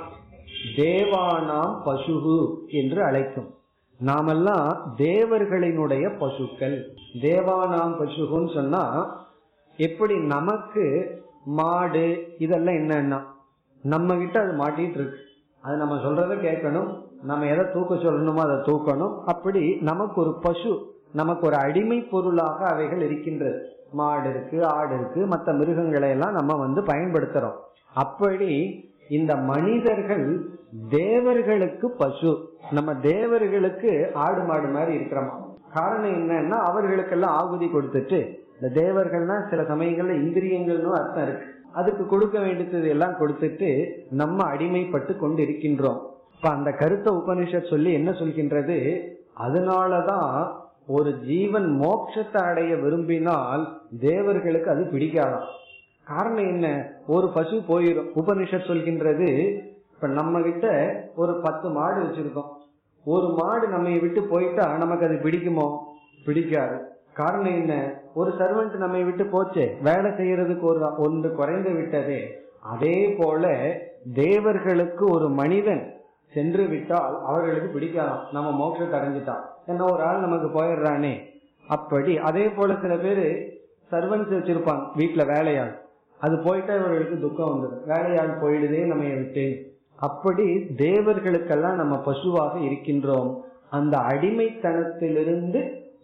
தேவானாம் பசுகு என்று அழைக்கும் நாமெல்லாம் தேவர்களினுடைய பசுக்கள் தேவானாம் பசுகுன்னு சொன்னா எப்படி நமக்கு மாடு இதெல்லாம் என்னன்னா நம்ம கிட்ட அது மாட்டிட்டு இருக்கு அது நம்ம சொல்றத கேட்கணும் நம்ம எதை தூக்க சொல்லணுமோ அதை தூக்கணும் அப்படி நமக்கு ஒரு பசு நமக்கு ஒரு அடிமை பொருளாக அவைகள் இருக்கின்றது மாடு இருக்கு ஆடு இருக்கு மற்ற மிருகங்களை எல்லாம் நம்ம வந்து பயன்படுத்துறோம் அப்படி இந்த மனிதர்கள் தேவர்களுக்கு பசு நம்ம தேவர்களுக்கு ஆடு மாடு மாதிரி இருக்கிறோமா காரணம் என்னன்னா அவர்களுக்கெல்லாம் ஆகுதி கொடுத்துட்டு இந்த தேவர்கள்னா சில சமயங்கள்ல இந்திரியங்கள்னு அர்த்தம் இருக்கு அதுக்கு கொடுக்க வேண்டியது எல்லாம் கொடுத்துட்டு நம்ம அடிமைப்பட்டு கொண்டு இருக்கின்றோம் இப்ப அந்த கருத்தை உபனிஷத் சொல்லி என்ன சொல்கின்றது அதனாலதான் ஒரு ஜீவன் மோட்சத்தை அடைய விரும்பினால் தேவர்களுக்கு அது பிடிக்காதாம் காரணம் என்ன ஒரு பசு போயிடும் உபனிஷத் சொல்கின்றது இப்ப நம்ம கிட்ட ஒரு பத்து மாடு வச்சிருக்கோம் ஒரு மாடு நம்ம விட்டு போயிட்டா நமக்கு அது பிடிக்குமோ பிடிக்காது காரணம் என்ன ஒரு சர்வெண்ட் நம்மை விட்டு போச்சே வேலை செய்யறதுக்கு ஒரு ஒன்று குறைந்து விட்டதே அதே போல தேவர்களுக்கு ஒரு மனிதன் சென்று விட்டால் அவர்களுக்கு பிடிக்காதாம் நம்ம மோட்சத்தை அடைஞ்சிட்டான் என்ன ஒரு ஆள் நமக்கு போயிடுறானே அப்படி அதே போல சில பேரு சர்வன்ஸ் வச்சிருப்பாங்க வீட்டுல வேலையாள் அது போயிட்டா இவர்களுக்கு துக்கம் வந்துடும் வேலையாள் போயிடுதே நம்ம விட்டு அப்படி தேவர்களுக்கெல்லாம் நம்ம பசுவாக இருக்கின்றோம் அந்த அடிமைத்தனத்திலிருந்து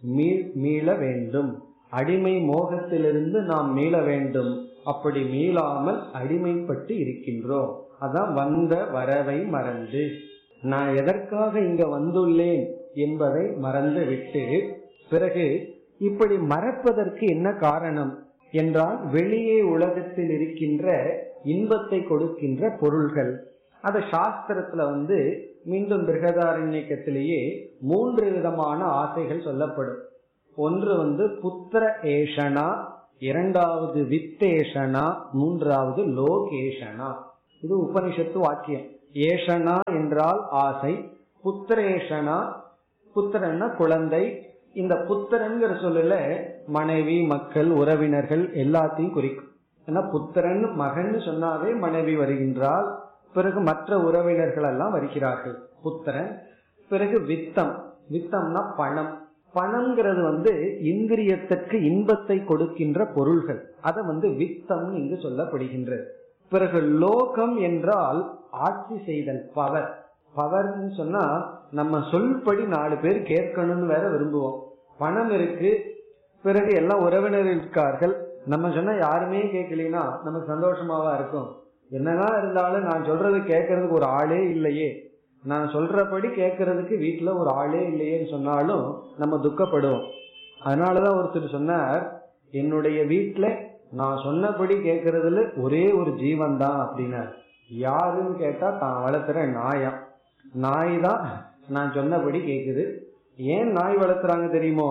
மீள வேண்டும் அடிமை மோகத்திலிருந்து நாம் மீள வேண்டும் அப்படி மீளாமல் அடிமைப்பட்டு இருக்கின்றோம் அதான் வந்த வரவை மறந்து நான் எதற்காக இங்க வந்துள்ளேன் என்பதை மறந்து விட்டு பிறகு இப்படி மறப்பதற்கு என்ன காரணம் என்றால் வெளியே உலகத்தில் இருக்கின்ற இன்பத்தை கொடுக்கின்ற பொருள்கள் அத சாஸ்திரத்துல வந்து மீண்டும் பிருகதாரண்யக்கத்திலேயே மூன்று விதமான ஆசைகள் சொல்லப்படும் ஒன்று வந்து புத்திர ஏஷனா இரண்டாவது வித்தேஷனா மூன்றாவது லோகேஷனா இது உபனிஷத்து வாக்கியம் ஏஷனா என்றால் ஆசை புத்திரேஷனா புத்திரன்னா குழந்தை இந்த புத்திரன்கிற சொல்லல மனைவி மக்கள் உறவினர்கள் எல்லாத்தையும் குறிக்கும் ஏன்னா புத்திரன் மகன் சொன்னாவே மனைவி வருகின்றால் பிறகு மற்ற உறவினர்கள் எல்லாம் வருகிறார்கள் புத்திரன் பிறகு வித்தம் வித்தம்னா பணம் பணம்ங்கிறது வந்து இந்திரியத்திற்கு இன்பத்தை கொடுக்கின்ற பொருள்கள் அதை வந்து வித்தம் இங்கு சொல்லப்படுகின்றது பிறகு லோகம் என்றால் ஆட்சி செய்தல் பவர் பவர்னு சொன்னா நம்ம சொல்படி நாலு பேர் கேட்கணும்னு வேற விரும்புவோம் பணம் இருக்கு பிறகு எல்லாம் உறவினர் இருக்கார்கள் நம்ம சொன்னா யாருமே கேட்கலனா நமக்கு சந்தோஷமாவா இருக்கும் என்னதான் இருந்தாலும் நான் சொல்றது கேட்கறதுக்கு ஒரு ஆளே இல்லையே நான் சொல்றபடி கேட்கறதுக்கு வீட்டுல ஒரு ஆளே இல்லையேன்னு சொன்னாலும் நம்ம துக்கப்படுவோம் அதனாலதான் ஒருத்தர் சொன்னார் என்னுடைய வீட்டுல நான் சொன்னபடி கேட்கறதுல ஒரே ஒரு ஜீவன் தான் அப்படின்னார் யாருன்னு கேட்டா தான் வளர்த்துற நாயா நாய் தான் நான் சொன்னபடி கேக்குது ஏன் நாய் வளர்த்துறாங்க தெரியுமோ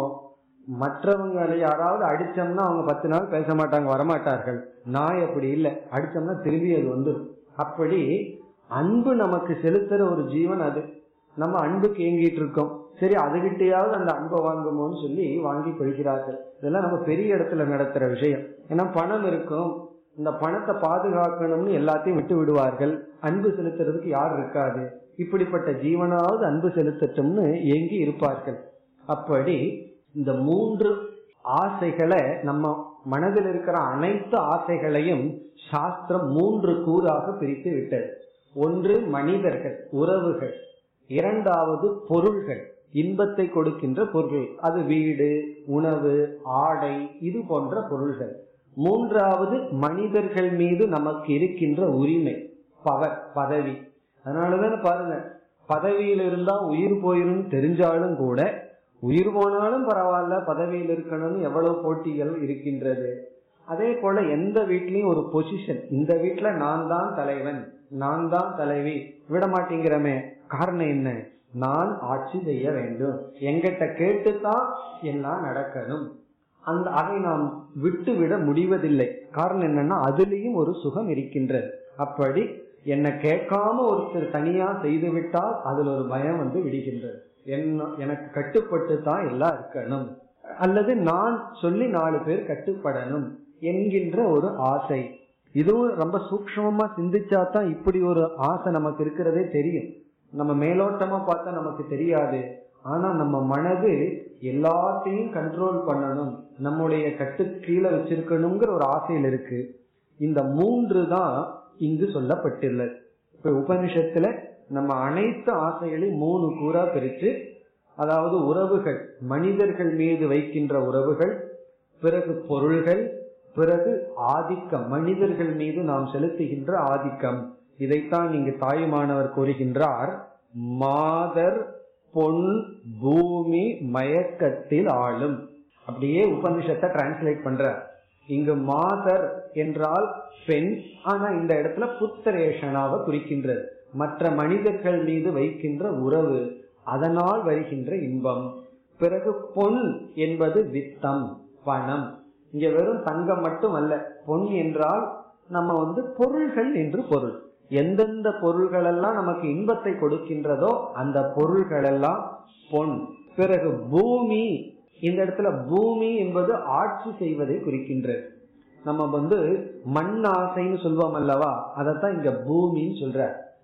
மற்றவங்களை யாராவது அடிச்சோம்னா அவங்க பத்து நாள் பேச மாட்டாங்க வரமாட்டார்கள் நாய் அப்படி இல்லை அடிச்சோம்னா திரும்பி அது வந்துடும் அப்படி அன்பு நமக்கு செலுத்துற ஒரு ஜீவன் அது நம்ம அன்புக்கு ஏங்கிட்டு இருக்கோம் சரி அதுகிட்டயாவது அந்த அன்பை வாங்குமோன்னு சொல்லி வாங்கி கொள்கிறார்கள் இதெல்லாம் நம்ம பெரிய இடத்துல நடத்துற விஷயம் ஏன்னா பணம் இருக்கும் இந்த பணத்தை பாதுகாக்கணும்னு எல்லாத்தையும் விட்டு விடுவார்கள் அன்பு செலுத்துறதுக்கு யார் இருக்காது இப்படிப்பட்ட ஜீவனாவது அன்பு செலுத்தட்டும்னு ஏங்கி இருப்பார்கள் அப்படி இந்த மூன்று ஆசைகளை நம்ம மனதில் இருக்கிற அனைத்து ஆசைகளையும் சாஸ்திரம் மூன்று கூறாக பிரித்து விட்டது ஒன்று மனிதர்கள் உறவுகள் இரண்டாவது பொருள்கள் இன்பத்தை கொடுக்கின்ற பொருள் அது வீடு உணவு ஆடை இது போன்ற பொருள்கள் மூன்றாவது மனிதர்கள் மீது நமக்கு இருக்கின்ற உரிமை பவர் பதவி அதனாலதான் பாருங்க பதவியில் இருந்தா உயிர் போயிரும் தெரிஞ்சாலும் கூட உயிர் போனாலும் பரவாயில்ல பதவியில் இருக்கணும்னு எவ்வளவு போட்டிகள் இருக்கின்றது அதே போல எந்த வீட்லயும் ஒரு பொசிஷன் இந்த வீட்டுல நான் தான் தலைவன் நான் தான் தலைவி விட மாட்டேங்கிறமே காரணம் என்ன நான் ஆட்சி செய்ய வேண்டும் எங்கிட்ட கேட்டுத்தான் எல்லாம் நடக்கணும் அந்த அதை நாம் விட்டு விட முடிவதில்லை காரணம் என்னன்னா அதுலயும் ஒரு சுகம் இருக்கின்றது அப்படி என்னை கேட்காம ஒருத்தர் தனியா செய்து விட்டால் அதுல ஒரு பயம் வந்து விடுகின்றது என்ன எனக்கு கட்டுப்பட்டு தான் எல்லாம் இருக்கணும் அல்லது நான் சொல்லி நாலு பேர் கட்டுப்படணும் என்கின்ற ஒரு ஆசை இதுவும் ரொம்ப சூக்மமா சிந்திச்சா தான் இப்படி ஒரு ஆசை நமக்கு இருக்கிறதே தெரியும் நம்ம மேலோட்டமா பார்த்தா நமக்கு தெரியாது ஆனா நம்ம மனது எல்லாத்தையும் கண்ட்ரோல் பண்ணணும் நம்முடைய கட்டு கீழே வச்சிருக்கணுங்கிற ஒரு ஆசையில் இருக்கு இந்த மூன்று தான் இங்கு சொல்லப்பட்டுள்ளது இப்ப உபனிஷத்துல நம்ம அனைத்து ஆசைகளையும் மூணு கூறா பிரிச்சு அதாவது உறவுகள் மனிதர்கள் மீது வைக்கின்ற உறவுகள் பிறகு பொருள்கள் பிறகு ஆதிக்கம் மனிதர்கள் மீது நாம் செலுத்துகின்ற ஆதிக்கம் இதைத்தான் இங்கு தாயுமானவர் கூறுகின்றார் மாதர் பொன் பூமி மயக்கத்தில் ஆளும் அப்படியே உபனிஷத்தை டிரான்ஸ்லேட் பண்ற இங்கு மாதர் என்றால் பெண் ஆனா இந்த இடத்துல புத்திரேஷனாவை குறிக்கின்றது மற்ற மனிதர்கள் மீது வைக்கின்ற உறவு அதனால் வருகின்ற இன்பம் பிறகு பொன் என்பது வித்தம் பணம் இங்க வெறும் தங்கம் மட்டும் அல்ல பொன் என்றால் நம்ம வந்து பொருள்கள் என்று பொருள் எந்தெந்த பொருள்கள் எல்லாம் நமக்கு இன்பத்தை கொடுக்கின்றதோ அந்த பொருள்கள் எல்லாம் பொன் பிறகு பூமி இந்த இடத்துல பூமி என்பது ஆட்சி செய்வதை குறிக்கின்றது நம்ம வந்து மண் ஆசைன்னு சொல்வோம் அல்லவா அதைத்தான் இங்க பூமின்னு சொல்ற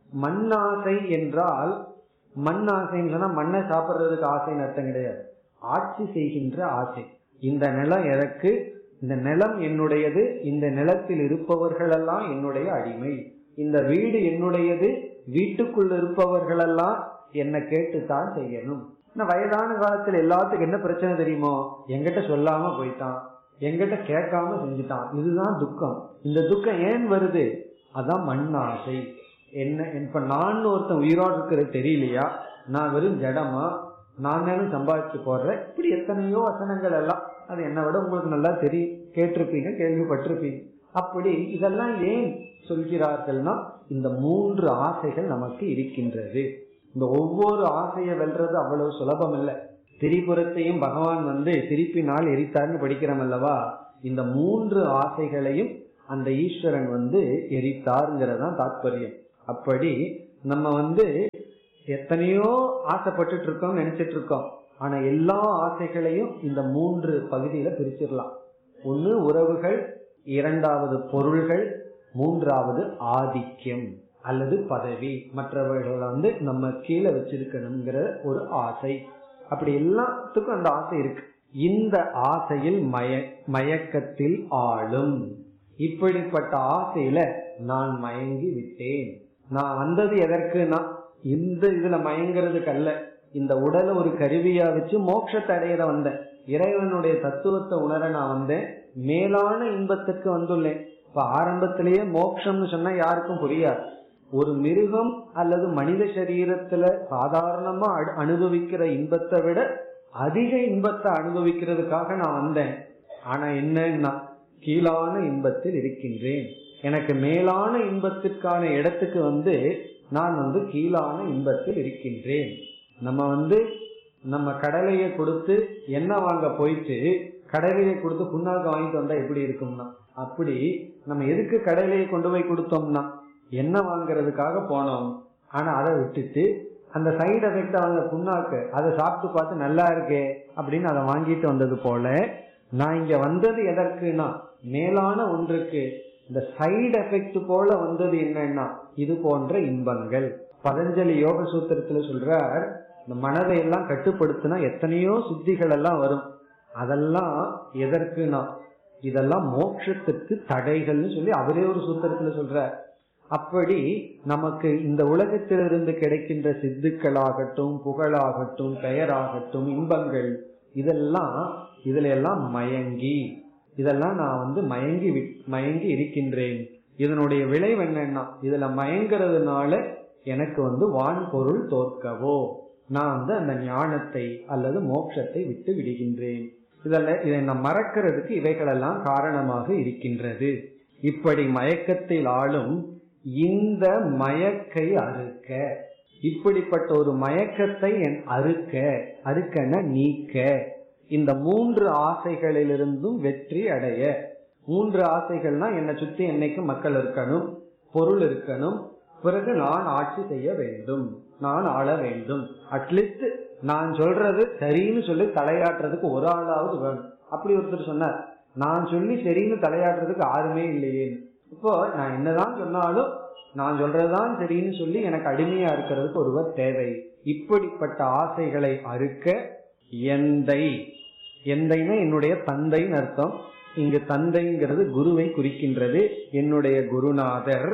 மண்ணாசை என்றால் மண் ஆசைன்னு சொன்னா மண்ணை சாப்பிடுறதுக்கு ஆசைன்னு அர்த்தம் கிடையாது ஆட்சி செய்கின்ற ஆசை இந்த நிலம் எனக்கு இந்த நிலம் என்னுடையது இந்த நிலத்தில் இருப்பவர்களெல்லாம் என்னுடைய அடிமை இந்த வீடு என்னுடையது வீட்டுக்குள் இருப்பவர்களெல்லாம் என்ன கேட்டுத்தான் செய்யணும் வயதான காலத்துல எல்லாத்துக்கும் என்ன பிரச்சனை தெரியுமோ எங்கிட்ட சொல்லாம போயிட்டான் எங்கிட்ட கேட்காம செஞ்சுட்டான் இதுதான் துக்கம் இந்த துக்கம் ஏன் வருது அதான் மண் ஆசை என்ன இப்ப நான் ஒருத்தன் உயிரோடு இருக்கிறது தெரியலையா நான் வெறும் ஜடமா நான் தானே சம்பாதிச்சு போடுறேன் இப்படி எத்தனையோ வசனங்கள் எல்லாம் அது என்னை விட உங்களுக்கு நல்லா தெரியும் கேட்டிருப்பீங்க கேள்விப்பட்டிருப்பீங்க அப்படி இதெல்லாம் ஏன் சொல்கிறார்கள்னா இந்த மூன்று ஆசைகள் நமக்கு இருக்கின்றது இந்த ஒவ்வொரு ஆசையை வெல்றது அவ்வளவு சுலபம் இல்லை திரிபுரத்தையும் பகவான் வந்து திருப்பினால் எரித்தார்னு படிக்கிறோம் அல்லவா இந்த மூன்று ஆசைகளையும் அந்த ஈஸ்வரன் வந்து எரித்தாருங்கிறதான் தாத்பரியம் அப்படி நம்ம வந்து எத்தனையோ ஆசைப்பட்டுட்டு இருக்கோம் நினைச்சிட்டு இருக்கோம் ஆனா எல்லா ஆசைகளையும் இந்த மூன்று பகுதியில பிரிச்சிடலாம் ஒன்னு உறவுகள் இரண்டாவது பொருள்கள் மூன்றாவது ஆதிக்கம் அல்லது பதவி மற்றவர்களை வந்து நம்ம கீழே வச்சிருக்கணுங்கிற ஒரு ஆசை அப்படி எல்லாத்துக்கும் அந்த ஆசை இருக்கு இந்த ஆசையில் மய மயக்கத்தில் ஆளும் இப்படிப்பட்ட ஆசையில நான் மயங்கி விட்டேன் நான் வந்தது எதற்குனா இந்த இதுல மயங்கிறதுக்கு அல்ல இந்த உடலை ஒரு கருவியா வச்சு மோட்சத்தை அடையிற வந்தேன் இறைவனுடைய தத்துவத்தை உணர நான் வந்தேன் மேலான இன்பத்துக்கு வந்துள்ளேன் இப்ப ஆரம்பத்திலேயே மோட்சம்னு சொன்னா யாருக்கும் புரியாது ஒரு மிருகம் அல்லது மனித சரீரத்துல சாதாரணமா அனுபவிக்கிற இன்பத்தை விட அதிக இன்பத்தை அனுபவிக்கிறதுக்காக நான் வந்தேன் ஆனா என்னன்னா கீழான இன்பத்தில் இருக்கின்றேன் எனக்கு மேலான இன்பத்திற்கான இடத்துக்கு வந்து நான் வந்து கீழான இன்பத்தில் இருக்கின்றேன் நம்ம வந்து நம்ம கடலையை கொடுத்து எண்ணெய் வாங்க போயிட்டு கடலையை கொடுத்து புண்ணாக்கு வாங்கிட்டு வந்தா எப்படி இருக்கும்னா அப்படி நம்ம எதுக்கு கடலையை கொண்டு போய் கொடுத்தோம்னா எண்ணெய் வாங்குறதுக்காக போனோம் ஆனா அதை விட்டுட்டு அந்த சைடு எஃபெக்ட் அவங்க புண்ணாக்கு அதை சாப்பிட்டு பார்த்து நல்லா இருக்கே அப்படின்னு அதை வாங்கிட்டு வந்தது போல நான் இங்க வந்தது எதற்குனா மேலான ஒன்றுக்கு இந்த சைடு எஃபெக்ட் போல வந்தது என்னன்னா இது போன்ற இன்பங்கள் பதஞ்சலி யோக சூத்திரத்துல சொல்றார் இந்த மனதை எல்லாம் கட்டுப்படுத்தினா எத்தனையோ சித்திகள் எல்லாம் வரும் அதெல்லாம் எதற்குனா இதெல்லாம் மோட்சத்துக்கு தடைகள்னு சொல்லி அவரே ஒரு சூத்திரத்துல சொல்றார் அப்படி நமக்கு இந்த உலகத்திலிருந்து கிடைக்கின்ற சித்துக்களாகட்டும் புகழாகட்டும் பெயராகட்டும் இன்பங்கள் இதெல்லாம் இதுல எல்லாம் மயங்கி இதெல்லாம் நான் வந்து மயங்கி மயங்கி இருக்கின்றேன் இதனுடைய விளைவு என்னன்னா இதுல மயங்கிறதுனால எனக்கு வந்து வான் பொருள் தோற்கவோ நான் வந்து அந்த ஞானத்தை அல்லது மோட்சத்தை விட்டு விடுகின்றேன் இதெல்லாம் இதை நான் மறக்கிறதுக்கு இவைகளெல்லாம் காரணமாக இருக்கின்றது இப்படி மயக்கத்தில் ஆளும் இந்த மயக்கை அறுக்க இப்படிப்பட்ட ஒரு மயக்கத்தை என் அறுக்க அறுக்கன நீக்க இந்த மூன்று ஆசைகளிலிருந்தும் வெற்றி அடைய மூன்று ஆசைகள்னா என்னை சுத்தி என்னைக்கு மக்கள் இருக்கணும் பொருள் இருக்கணும் பிறகு நான் ஆட்சி செய்ய வேண்டும் நான் ஆள வேண்டும் அட்லீஸ்ட் நான் சொல்றது சரின்னு சொல்லி தலையாட்டுறதுக்கு ஒரு ஆளாவது வேணும் அப்படி ஒருத்தர் சொன்னார் நான் சொல்லி சரின்னு தலையாட்டுறதுக்கு யாருமே இல்லையே இப்போ நான் என்னதான் சொன்னாலும் நான் சொல்றதுதான் சரின்னு சொல்லி எனக்கு அடிமையா இருக்கிறதுக்கு ஒருவர் தேவை இப்படிப்பட்ட ஆசைகளை அறுக்க எந்தை எந்தைன்னா என்னுடைய தந்தைன்னு அர்த்தம் இங்கு தந்தைங்கிறது குருவை குறிக்கின்றது என்னுடைய குருநாதர்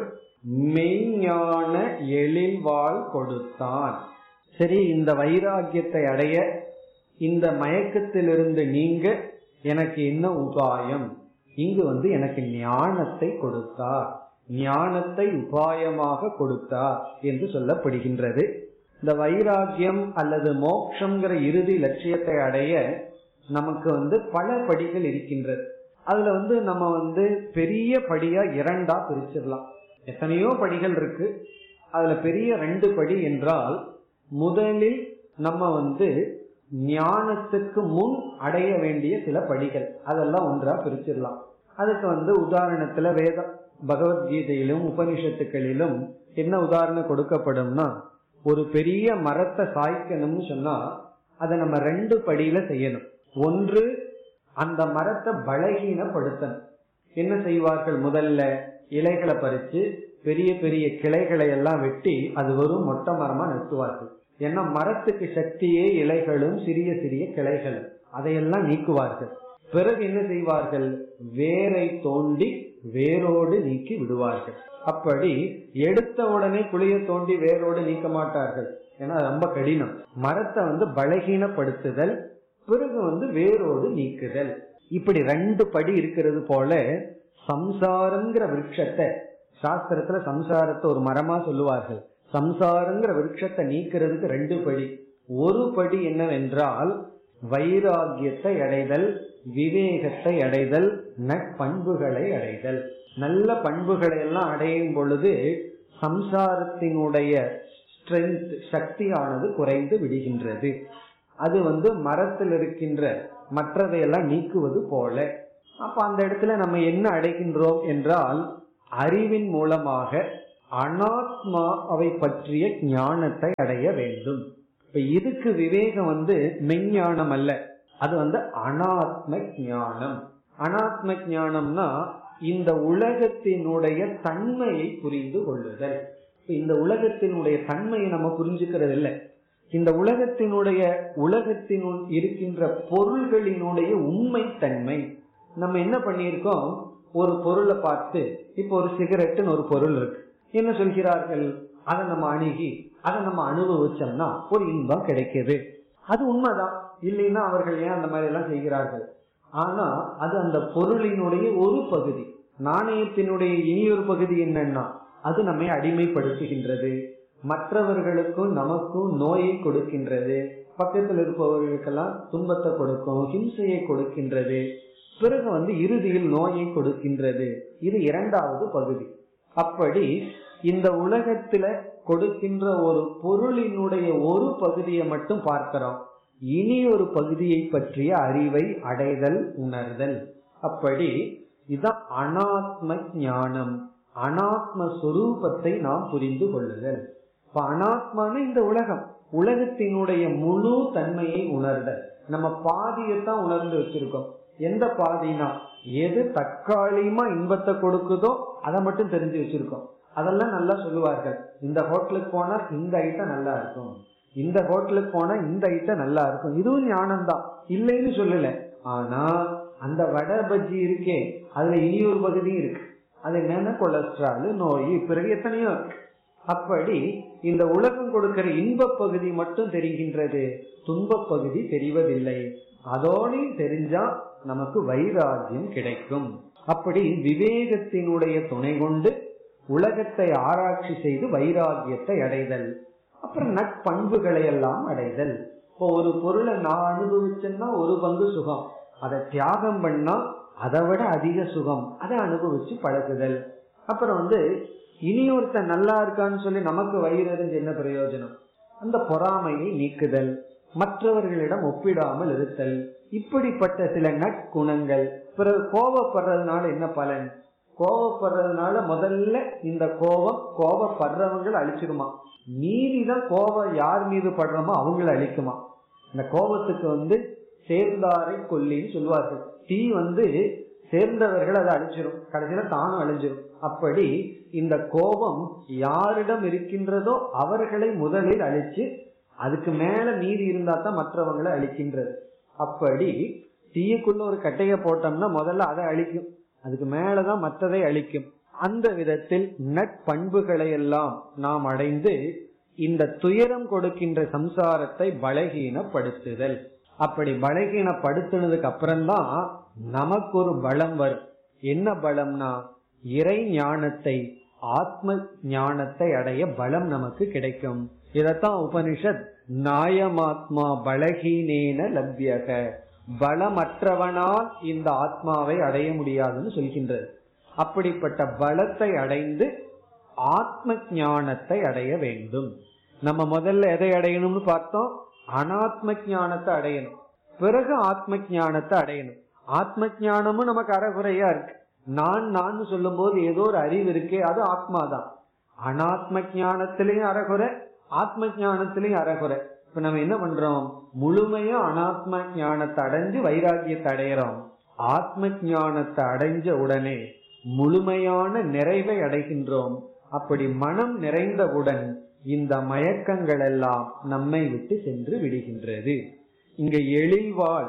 மெய்ஞான எழில்வாள் கொடுத்தான் சரி இந்த வைராகியத்தை அடைய இந்த மயக்கத்திலிருந்து நீங்க எனக்கு என்ன உபாயம் இங்கு வந்து எனக்கு ஞானத்தை கொடுத்தார் ஞானத்தை உபாயமாக கொடுத்தார் என்று சொல்லப்படுகின்றது இந்த வைராகியம் அல்லது மோட்சங்கிற இறுதி லட்சியத்தை அடைய நமக்கு வந்து பல படிகள் இருக்கின்றது அதுல வந்து நம்ம வந்து பெரிய படியா இரண்டா பிரிச்சிடலாம் எத்தனையோ படிகள் இருக்கு அதுல பெரிய ரெண்டு படி என்றால் முதலில் நம்ம வந்து ஞானத்துக்கு முன் அடைய வேண்டிய சில படிகள் அதெல்லாம் ஒன்றா பிரிச்சிடலாம் அதுக்கு வந்து உதாரணத்துல வேத பகவத்கீதையிலும் உபனிஷத்துக்களிலும் என்ன உதாரணம் கொடுக்கப்படும்னா ஒரு பெரிய மரத்தை சாய்க்கணும்னு சொன்னா அதை நம்ம ரெண்டு படியில செய்யணும் ஒன்று அந்த மரத்தை பலகீனப்படுத்தணும் என்ன செய்வார்கள் முதல்ல இலைகளை பறிச்சு பெரிய பெரிய கிளைகளை எல்லாம் வெட்டி அது வெறும் மொட்டை மரமா நிறுத்துவார்கள் ஏன்னா மரத்துக்கு சக்தியே இலைகளும் சிறிய சிறிய கிளைகளும் அதையெல்லாம் நீக்குவார்கள் பிறகு என்ன செய்வார்கள் வேரை தோண்டி வேரோடு நீக்கி விடுவார்கள் அப்படி எடுத்த உடனே குழிய தோண்டி வேரோடு நீக்க மாட்டார்கள் ஏன்னா ரொம்ப கடினம் மரத்தை வந்து பலகீனப்படுத்துதல் பிறகு வந்து வேரோடு நீக்குதல் இப்படி ரெண்டு படி இருக்கிறது போல சம்சாரங்கிற விருட்சத்தை சாஸ்திரத்துல சம்சாரத்தை ஒரு மரமா சொல்லுவார்கள் சம்சாரங்கிற விருட்சத்தை நீக்கிறதுக்கு ரெண்டு படி ஒரு படி என்னவென்றால் வைராகியத்தை அடைதல் விவேகத்தை அடைதல் நட்பண்புகளை அடைதல் நல்ல பண்புகளை எல்லாம் அடையும் பொழுது சம்சாரத்தினுடைய ஸ்ட்ரென்த் சக்தியானது குறைந்து விடுகின்றது அது வந்து மரத்தில் இருக்கின்ற மற்றதையெல்லாம் நீக்குவது போல அப்ப அந்த இடத்துல நம்ம என்ன அடைகின்றோம் என்றால் அறிவின் மூலமாக அனாத்மாவை பற்றிய ஞானத்தை அடைய வேண்டும் இப்ப இதுக்கு விவேகம் வந்து மெஞ்ஞானம் அல்ல அது வந்து அனாத்ம ஞானம் அனாத்ம ஞானம்னா இந்த உலகத்தினுடைய தன்மையை புரிந்து கொள்ளுதல் இந்த உலகத்தினுடைய தன்மையை நம்ம புரிஞ்சுக்கிறது இல்லை இந்த உலகத்தினுடைய உலகத்தினுள் இருக்கின்ற பொருள்களினுடைய உண்மை தன்மை நம்ம என்ன பண்ணியிருக்கோம் ஒரு பொருளை பார்த்து இப்போ ஒரு சிகரெட்டுன்னு ஒரு பொருள் இருக்கு என்ன சொல்கிறார்கள் அதை நம்ம அணுகி அதை நம்ம அனுபவிச்சோம்னா ஒரு இன்பம் கிடைக்குது அது உண்மைதான் இல்லைன்னா அவர்கள் ஏன் அந்த மாதிரி எல்லாம் செய்கிறார்கள் ஆனா அது அந்த பொருளினுடைய ஒரு பகுதி நாணயத்தினுடைய இனி ஒரு பகுதி என்னன்னா அது நம்மை அடிமைப்படுத்துகின்றது மற்றவர்களுக்கும் நமக்கும் நோயை கொடுக்கின்றது பக்கத்தில் இருப்பவர்களுக்கெல்லாம் துன்பத்தை கொடுக்கும் ஹிம்சையை கொடுக்கின்றது பிறகு வந்து இறுதியில் நோயை கொடுக்கின்றது இது இரண்டாவது பகுதி அப்படி இந்த உலகத்துல கொடுக்கின்ற ஒரு பொருளினுடைய ஒரு பகுதியை மட்டும் பார்க்கிறோம் இனி ஒரு பகுதியை பற்றிய அறிவை அடைதல் உணர்தல் அப்படி இதுதான் அனாத்ம ஞானம் அனாத்ம சொரூபத்தை நாம் புரிந்து கொள்ளுதல் இப்ப அனாத்மான இந்த உலகம் உலகத்தினுடைய முழு தன்மையை உணர்தல் நம்ம பாதியத்தான் உணர்ந்து வச்சிருக்கோம் எந்த பாதினா எது தற்காலிகமா இன்பத்தை கொடுக்குதோ அதை மட்டும் தெரிஞ்சு வச்சிருக்கோம் அதெல்லாம் நல்லா சொல்லுவார்கள் இந்த ஹோட்டலுக்கு போனா இந்த ஐட்டம் நல்லா இருக்கும் இந்த ஹோட்டலுக்கு போனா இந்த ஐட்டம் நல்லா இருக்கும் இதுவும் ஞானம் தான் இல்லைன்னு சொல்லல ஆனா அந்த வடை பஜ்ஜி இருக்கே அதுல இனி ஒரு பகுதியும் இருக்கு அது என்னன்னா கொலஸ்ட்ரால் நோய் பிறகு எத்தனையோ இருக்கு அப்படி இந்த உலகம் கொடுக்கிற இன்ப பகுதி மட்டும் தெரிகின்றது துன்ப பகுதி தெரிவதில்லை அதோடையும் தெரிஞ்சா நமக்கு வைராகியம் கிடைக்கும் அப்படி விவேகத்தினுடைய துணை கொண்டு உலகத்தை ஆராய்ச்சி செய்து வைராகியத்தை அடைதல் அப்புறம் நட்பண்புகளை எல்லாம் அடைதல் இப்போ ஒரு பொருளை நான் அனுபவிச்சேன்னா ஒரு பங்கு சுகம் அதை தியாகம் பண்ணா அதை விட அதிக சுகம் அதை அனுபவிச்சு பழகுதல் அப்புறம் வந்து இனி ஒருத்தன் நல்லா இருக்கான்னு சொல்லி நமக்கு வயிறு எறிஞ்சு என்ன பிரயோஜனம் அந்த பொறாமையை நீக்குதல் மற்றவர்களிடம் ஒப்பிடாமல் இருத்தல் இப்படிப்பட்ட சில நற்குணங்கள் பிறகு கோபப்படுறதுனால என்ன பலன் கோபப்படுறதுனால முதல்ல இந்த கோபம் கோபப்படுறவங்களை அழிச்சிருமா மீறிதான் கோபம் யார் மீது படுறோமோ அவங்கள அழிக்குமா இந்த கோபத்துக்கு வந்து சேர்ந்தாரை கொல்லின்னு சொல்லுவார்கள் தீ வந்து சேர்ந்தவர்கள் அதை அழிச்சிரும் கடைசியில தானும் அழிஞ்சிரும் அப்படி இந்த கோபம் யாரிடம் இருக்கின்றதோ அவர்களை முதலில் அழிச்சு அதுக்கு மேல மீறி இருந்தா தான் மற்றவங்களை அழிக்கின்றது அப்படி தீயுக்குள்ள ஒரு கட்டைய போட்டோம்னா முதல்ல அதை அழிக்கும் அதுக்கு மேலதான் மற்றதை அழிக்கும் அந்த விதத்தில் நட்பண்புகளை எல்லாம் நாம் அடைந்து இந்த துயரம் கொடுக்கின்ற சம்சாரத்தை பலகீனப்படுத்துதல் அப்படி பலகீனப்படுத்தினதுக்கு அப்புறம்தான் நமக்கு ஒரு பலம் வரும் என்ன பலம்னா இறை ஞானத்தை ஆத்ம ஞானத்தை அடைய பலம் நமக்கு கிடைக்கும் இதத்தான் உபனிஷத் நாயமாத்மா பலகீனேன லப்யக பலமற்றவனால் இந்த ஆத்மாவை அடைய முடியாதுன்னு சொல்கின்றது அப்படிப்பட்ட பலத்தை அடைந்து ஆத்ம ஞானத்தை அடைய வேண்டும் நம்ம முதல்ல எதை அடையணும்னு பார்த்தோம் அனாத்ம ஞானத்தை அடையணும் பிறகு ஆத்ம ஞானத்தை அடையணும் ஆத்ம ஞானமும் நமக்கு அறகுறையா இருக்கு நான் நான் சொல்லும் போது ஏதோ ஒரு அறிவு இருக்கே அது ஆத்மா தான் அனாத்ம ஞானத்திலையும் அறகுறை ஆத்ம ஞானத்திலையும் அறகுறை இப்ப நம்ம என்ன பண்றோம் முழுமையா அனாத்ம ஞானத்தை அடைஞ்சு வைராகியத்தை அடையிறோம் ஆத்ம ஞானத்தை அடைஞ்ச உடனே முழுமையான நிறைவை அடைகின்றோம் அப்படி மனம் நிறைந்தவுடன் இந்த மயக்கங்கள் எல்லாம் நம்மை விட்டு சென்று விடுகின்றது இங்க எழில்வாள்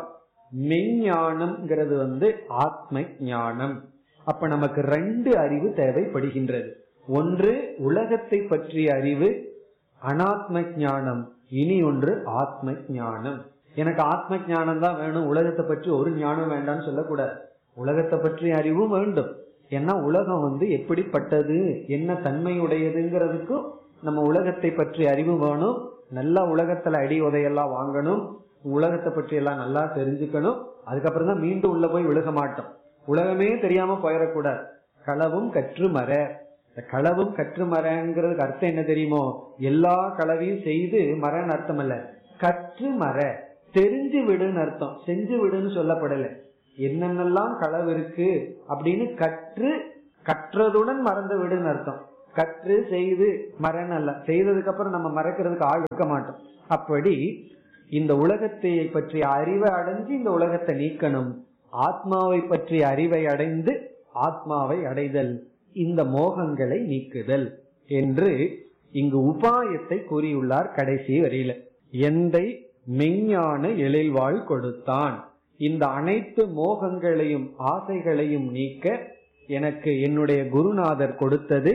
மெஞ்ஞானம்ங்கிறது வந்து ஆத்ம ஞானம் அப்ப நமக்கு ரெண்டு அறிவு தேவைப்படுகின்றது ஒன்று உலகத்தை பற்றிய அறிவு அனாத்ம ஞானம் இனி ஒன்று ஆத்ம ஞானம் எனக்கு ஆத்ம ஞானம் தான் வேணும் உலகத்தை பற்றி ஒரு ஞானம் வேண்டாம்னு சொல்லக்கூடாது உலகத்தை பற்றிய அறிவும் வேண்டும் ஏன்னா உலகம் வந்து எப்படிப்பட்டது என்ன தன்மையுடையதுங்கிறதுக்கும் நம்ம உலகத்தை பற்றி அறிவு வேணும் நல்லா உலகத்துல அடி உதையெல்லாம் வாங்கணும் உலகத்தை பற்றி எல்லாம் நல்லா தெரிஞ்சுக்கணும் அதுக்கப்புறம் தான் மீண்டும் உள்ள போய் விழுக மாட்டோம் உலகமே தெரியாம போயிடக்கூடாது களவும் கற்று மர இந்த களவும் கற்று மரங்கிறதுக்கு அர்த்தம் என்ன தெரியுமோ எல்லா களவையும் செய்து மரன்னு அர்த்தம் அல்ல கற்று மர தெரிஞ்சு விடுன்னு அர்த்தம் செஞ்சு விடுன்னு சொல்லப்படல என்னென்னலாம் களவு இருக்கு அப்படின்னு கற்று கற்றதுடன் மறந்து விடுன்னு அர்த்தம் கற்று செய்து மறன் அல்ல செய்ததுக்கு அப்புறம் நம்ம மறக்கிறதுக்கு ஆள் இருக்க மாட்டோம் அப்படி இந்த உலகத்தை பற்றிய அறிவை அடைஞ்சு இந்த உலகத்தை நீக்கணும் ஆத்மாவை பற்றிய அறிவை அடைந்து ஆத்மாவை அடைதல் இந்த மோகங்களை நீக்குதல் என்று இங்கு உபாயத்தை கூறியுள்ளார் கடைசி வரியில எந்தை மெஞ்ஞான எழில்வாள் கொடுத்தான் இந்த அனைத்து மோகங்களையும் ஆசைகளையும் நீக்க எனக்கு என்னுடைய குருநாதர் கொடுத்தது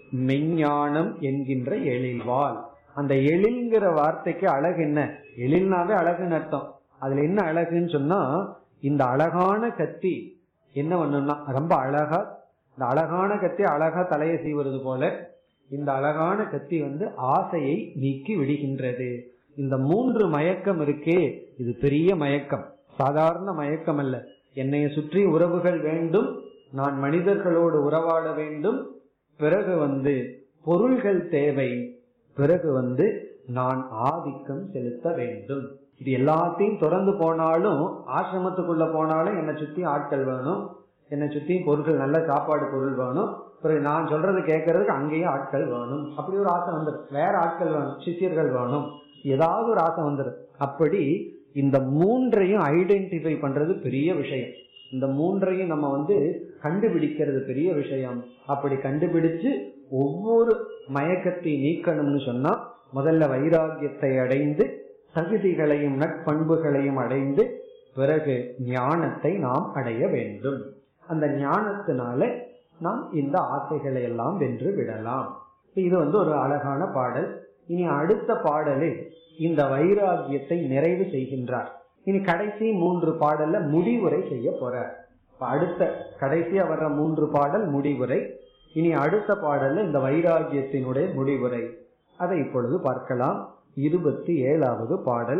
மெஞ்ஞானம் என்கின்ற எழில்வாள் அந்த எழில்ங்கிற வார்த்தைக்கு அழகு என்ன எழில்னாவே அழகுன்னு அர்த்தம் அதுல என்ன அழகுன்னு சொன்னா இந்த அழகான கத்தி என்ன பண்ணும்னா ரொம்ப அழகா இந்த அழகான கத்தி அழகா தலையை செய்வது போல இந்த அழகான கத்தி வந்து ஆசையை நீக்கி விடுகின்றது இந்த மூன்று மயக்கம் இருக்கே இது பெரிய மயக்கம் சாதாரண மயக்கம் அல்ல என்னைய சுற்றி உறவுகள் வேண்டும் நான் மனிதர்களோடு உறவாட வேண்டும் பிறகு வந்து பொருள்கள் தேவை பிறகு வந்து நான் ஆதிக்கம் செலுத்த வேண்டும் இது எல்லாத்தையும் தொடர்ந்து போனாலும் ஆசிரமத்துக்குள்ள போனாலும் என்னை சுத்தி ஆட்கள் வேணும் என்னை சுத்தி பொருட்கள் நல்ல சாப்பாடு பொருள் வேணும் பிறகு நான் சொல்றது கேட்கறதுக்கு அங்கேயும் ஆட்கள் வேணும் அப்படி ஒரு ஆசை வந்துடும் வேற ஆட்கள் வேணும் சிஷியர்கள் வேணும் ஏதாவது ஒரு ஆசை வந்துடும் அப்படி இந்த மூன்றையும் ஐடென்டிஃபை பண்றது பெரிய விஷயம் இந்த மூன்றையும் நம்ம வந்து கண்டுபிடிக்கிறது பெரிய விஷயம் அப்படி கண்டுபிடிச்சு ஒவ்வொரு மயக்கத்தை நீக்கணும்னு சொன்னா முதல்ல வைராகியத்தை அடைந்து தகுதிகளையும் நட்பண்புகளையும் அடைந்து பிறகு ஞானத்தை நாம் அடைய வேண்டும் அந்த ஞானத்தினால நாம் இந்த ஆசைகளை எல்லாம் வென்று விடலாம் இது வந்து ஒரு அழகான பாடல் இனி அடுத்த பாடலில் இந்த வைராகியத்தை நிறைவு செய்கின்றார் இனி கடைசி மூன்று பாடல்ல முடிவுரை செய்ய போறார் அடுத்த கடைசியா வர்ற மூன்று பாடல் முடிவுரை இனி அடுத்த பாடல்ல இந்த வைராகியத்தினுடைய முடிவுரை அதை இப்பொழுது பார்க்கலாம் இருபத்தி ஏழாவது பாடல்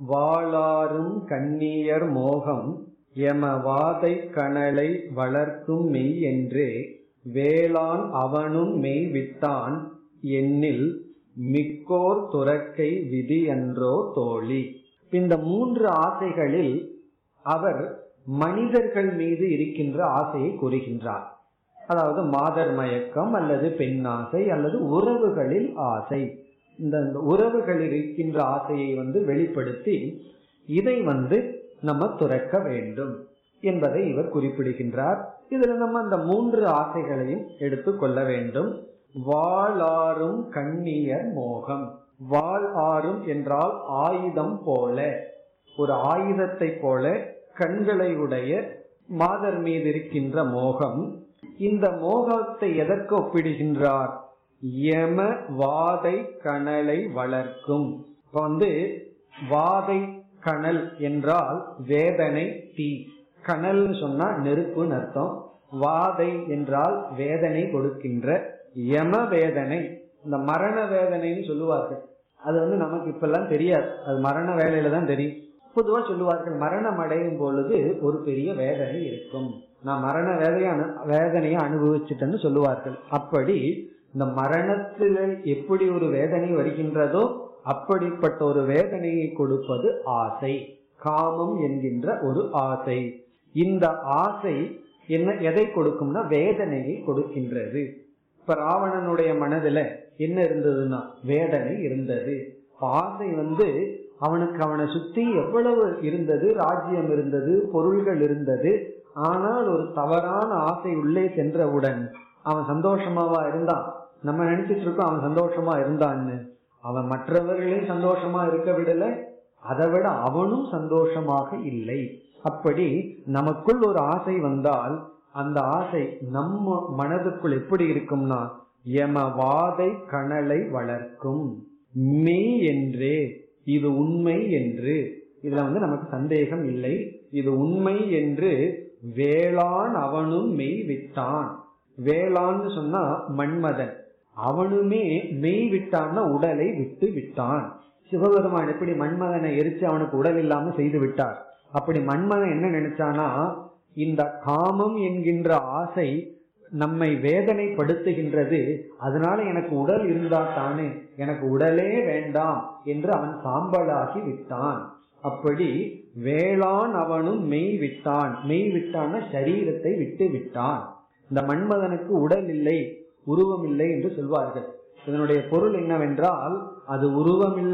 வாளாரும் கண்ணியர் மோகம் எம வாதை கணலை வளர்க்கும் மெய் என்றே வேளாண் அவனும் மெய் விட்டான் என்னில் மிக்கோர் துறக்கை விதி என்றோ தோழி இந்த மூன்று ஆசைகளில் அவர் மனிதர்கள் மீது இருக்கின்ற ஆசையை கூறுகின்றார் அதாவது மாதர் மயக்கம் அல்லது பெண் ஆசை அல்லது உறவுகளில் ஆசை இந்த உறவுகளில் இருக்கின்ற ஆசையை வந்து வெளிப்படுத்தி இதை வந்து நம்ம துறக்க வேண்டும் என்பதை இவர் குறிப்பிடுகின்றார் இதுல நம்ம அந்த மூன்று ஆசைகளையும் எடுத்து கொள்ள வேண்டும் வாளாரும் கண்ணியர் மோகம் வாள் ஆறும் என்றால் ஆயுதம் போல ஒரு ஆயுதத்தை போல கண்களை உடைய மாதர் மீது இருக்கின்ற மோகம் இந்த மோகத்தை எதற்கு ஒப்பிடுகின்றார் யம வாதை கணலை வளர்க்கும் இப்ப வந்து வாதை கனல் என்றால் வேதனை தீ கனல்னு சொன்னா நெருப்புன்னு அர்த்தம் வாதை என்றால் வேதனை கொடுக்கின்ற யம வேதனை இந்த மரண வேதனைன்னு சொல்லுவார்கள் அது வந்து நமக்கு இப்பெல்லாம் தெரியாது அது மரண வேலையில தான் தெரியும் பொதுவா சொல்லுவார்கள் மரணம் அடையும் பொழுது ஒரு பெரிய வேதனை இருக்கும் நான் மரண வேதையை அனு வேதனையை அனுபவிச்சுட்டேன்னு சொல்லுவார்கள் அப்படி இந்த மரணத்தில் எப்படி ஒரு வேதனை வருகின்றதோ அப்படிப்பட்ட ஒரு வேதனையை கொடுப்பது ஆசை காமம் என்கின்ற ஒரு ஆசை இந்த ஆசை என்ன எதை கொடுக்கும்னா வேதனையை கொடுக்கின்றது இப்ப ராவணனுடைய மனதுல என்ன இருந்ததுன்னா வேதனை இருந்தது ஆசை வந்து அவனுக்கு அவனை சுத்தி எவ்வளவு இருந்தது ராஜ்யம் இருந்தது பொருள்கள் இருந்தது ஆனால் ஒரு தவறான ஆசை உள்ளே சென்றவுடன் அவன் சந்தோஷமாவா இருந்தான் நம்ம நினைச்சிட்டு இருக்கோம் அவன் சந்தோஷமா இருந்தான்னு அவன் மற்றவர்களையும் சந்தோஷமா இருக்க விடல அதை விட அவனும் சந்தோஷமாக இல்லை அப்படி நமக்குள் ஒரு ஆசை வந்தால் அந்த ஆசை நம்ம மனதுக்குள் எப்படி இருக்கும்னா யமவாதை கணலை வளர்க்கும் மெய் என்றே இது உண்மை என்று இதுல வந்து நமக்கு சந்தேகம் இல்லை இது உண்மை என்று வேளாண் அவனும் மெய் விட்டான் வேளான்னு சொன்னா மன்மதன் அவனுமே மெய் விட்டான்னா உடலை விட்டு விட்டான் சிவபெருமான் எப்படி மன்மதனை எரிச்சு அவனுக்கு உடல் இல்லாம செய்து விட்டார் அப்படி மன்மதன் என்ன நினைச்சானா இந்த காமம் என்கின்ற ஆசை நம்மை வேதனைப்படுத்துகின்றது அதனால எனக்கு உடல் இருந்தா தானே எனக்கு உடலே வேண்டாம் என்று அவன் சாம்பலாகி விட்டான் அப்படி வேளாண் அவனும் மெய் விட்டான் மெய் விட்டான சரீரத்தை விட்டு விட்டான் இந்த மன்மதனுக்கு உடல் இல்லை உருவம் இல்லை என்று சொல்வார்கள் இதனுடைய பொருள் என்னவென்றால் அது உருவமில்லை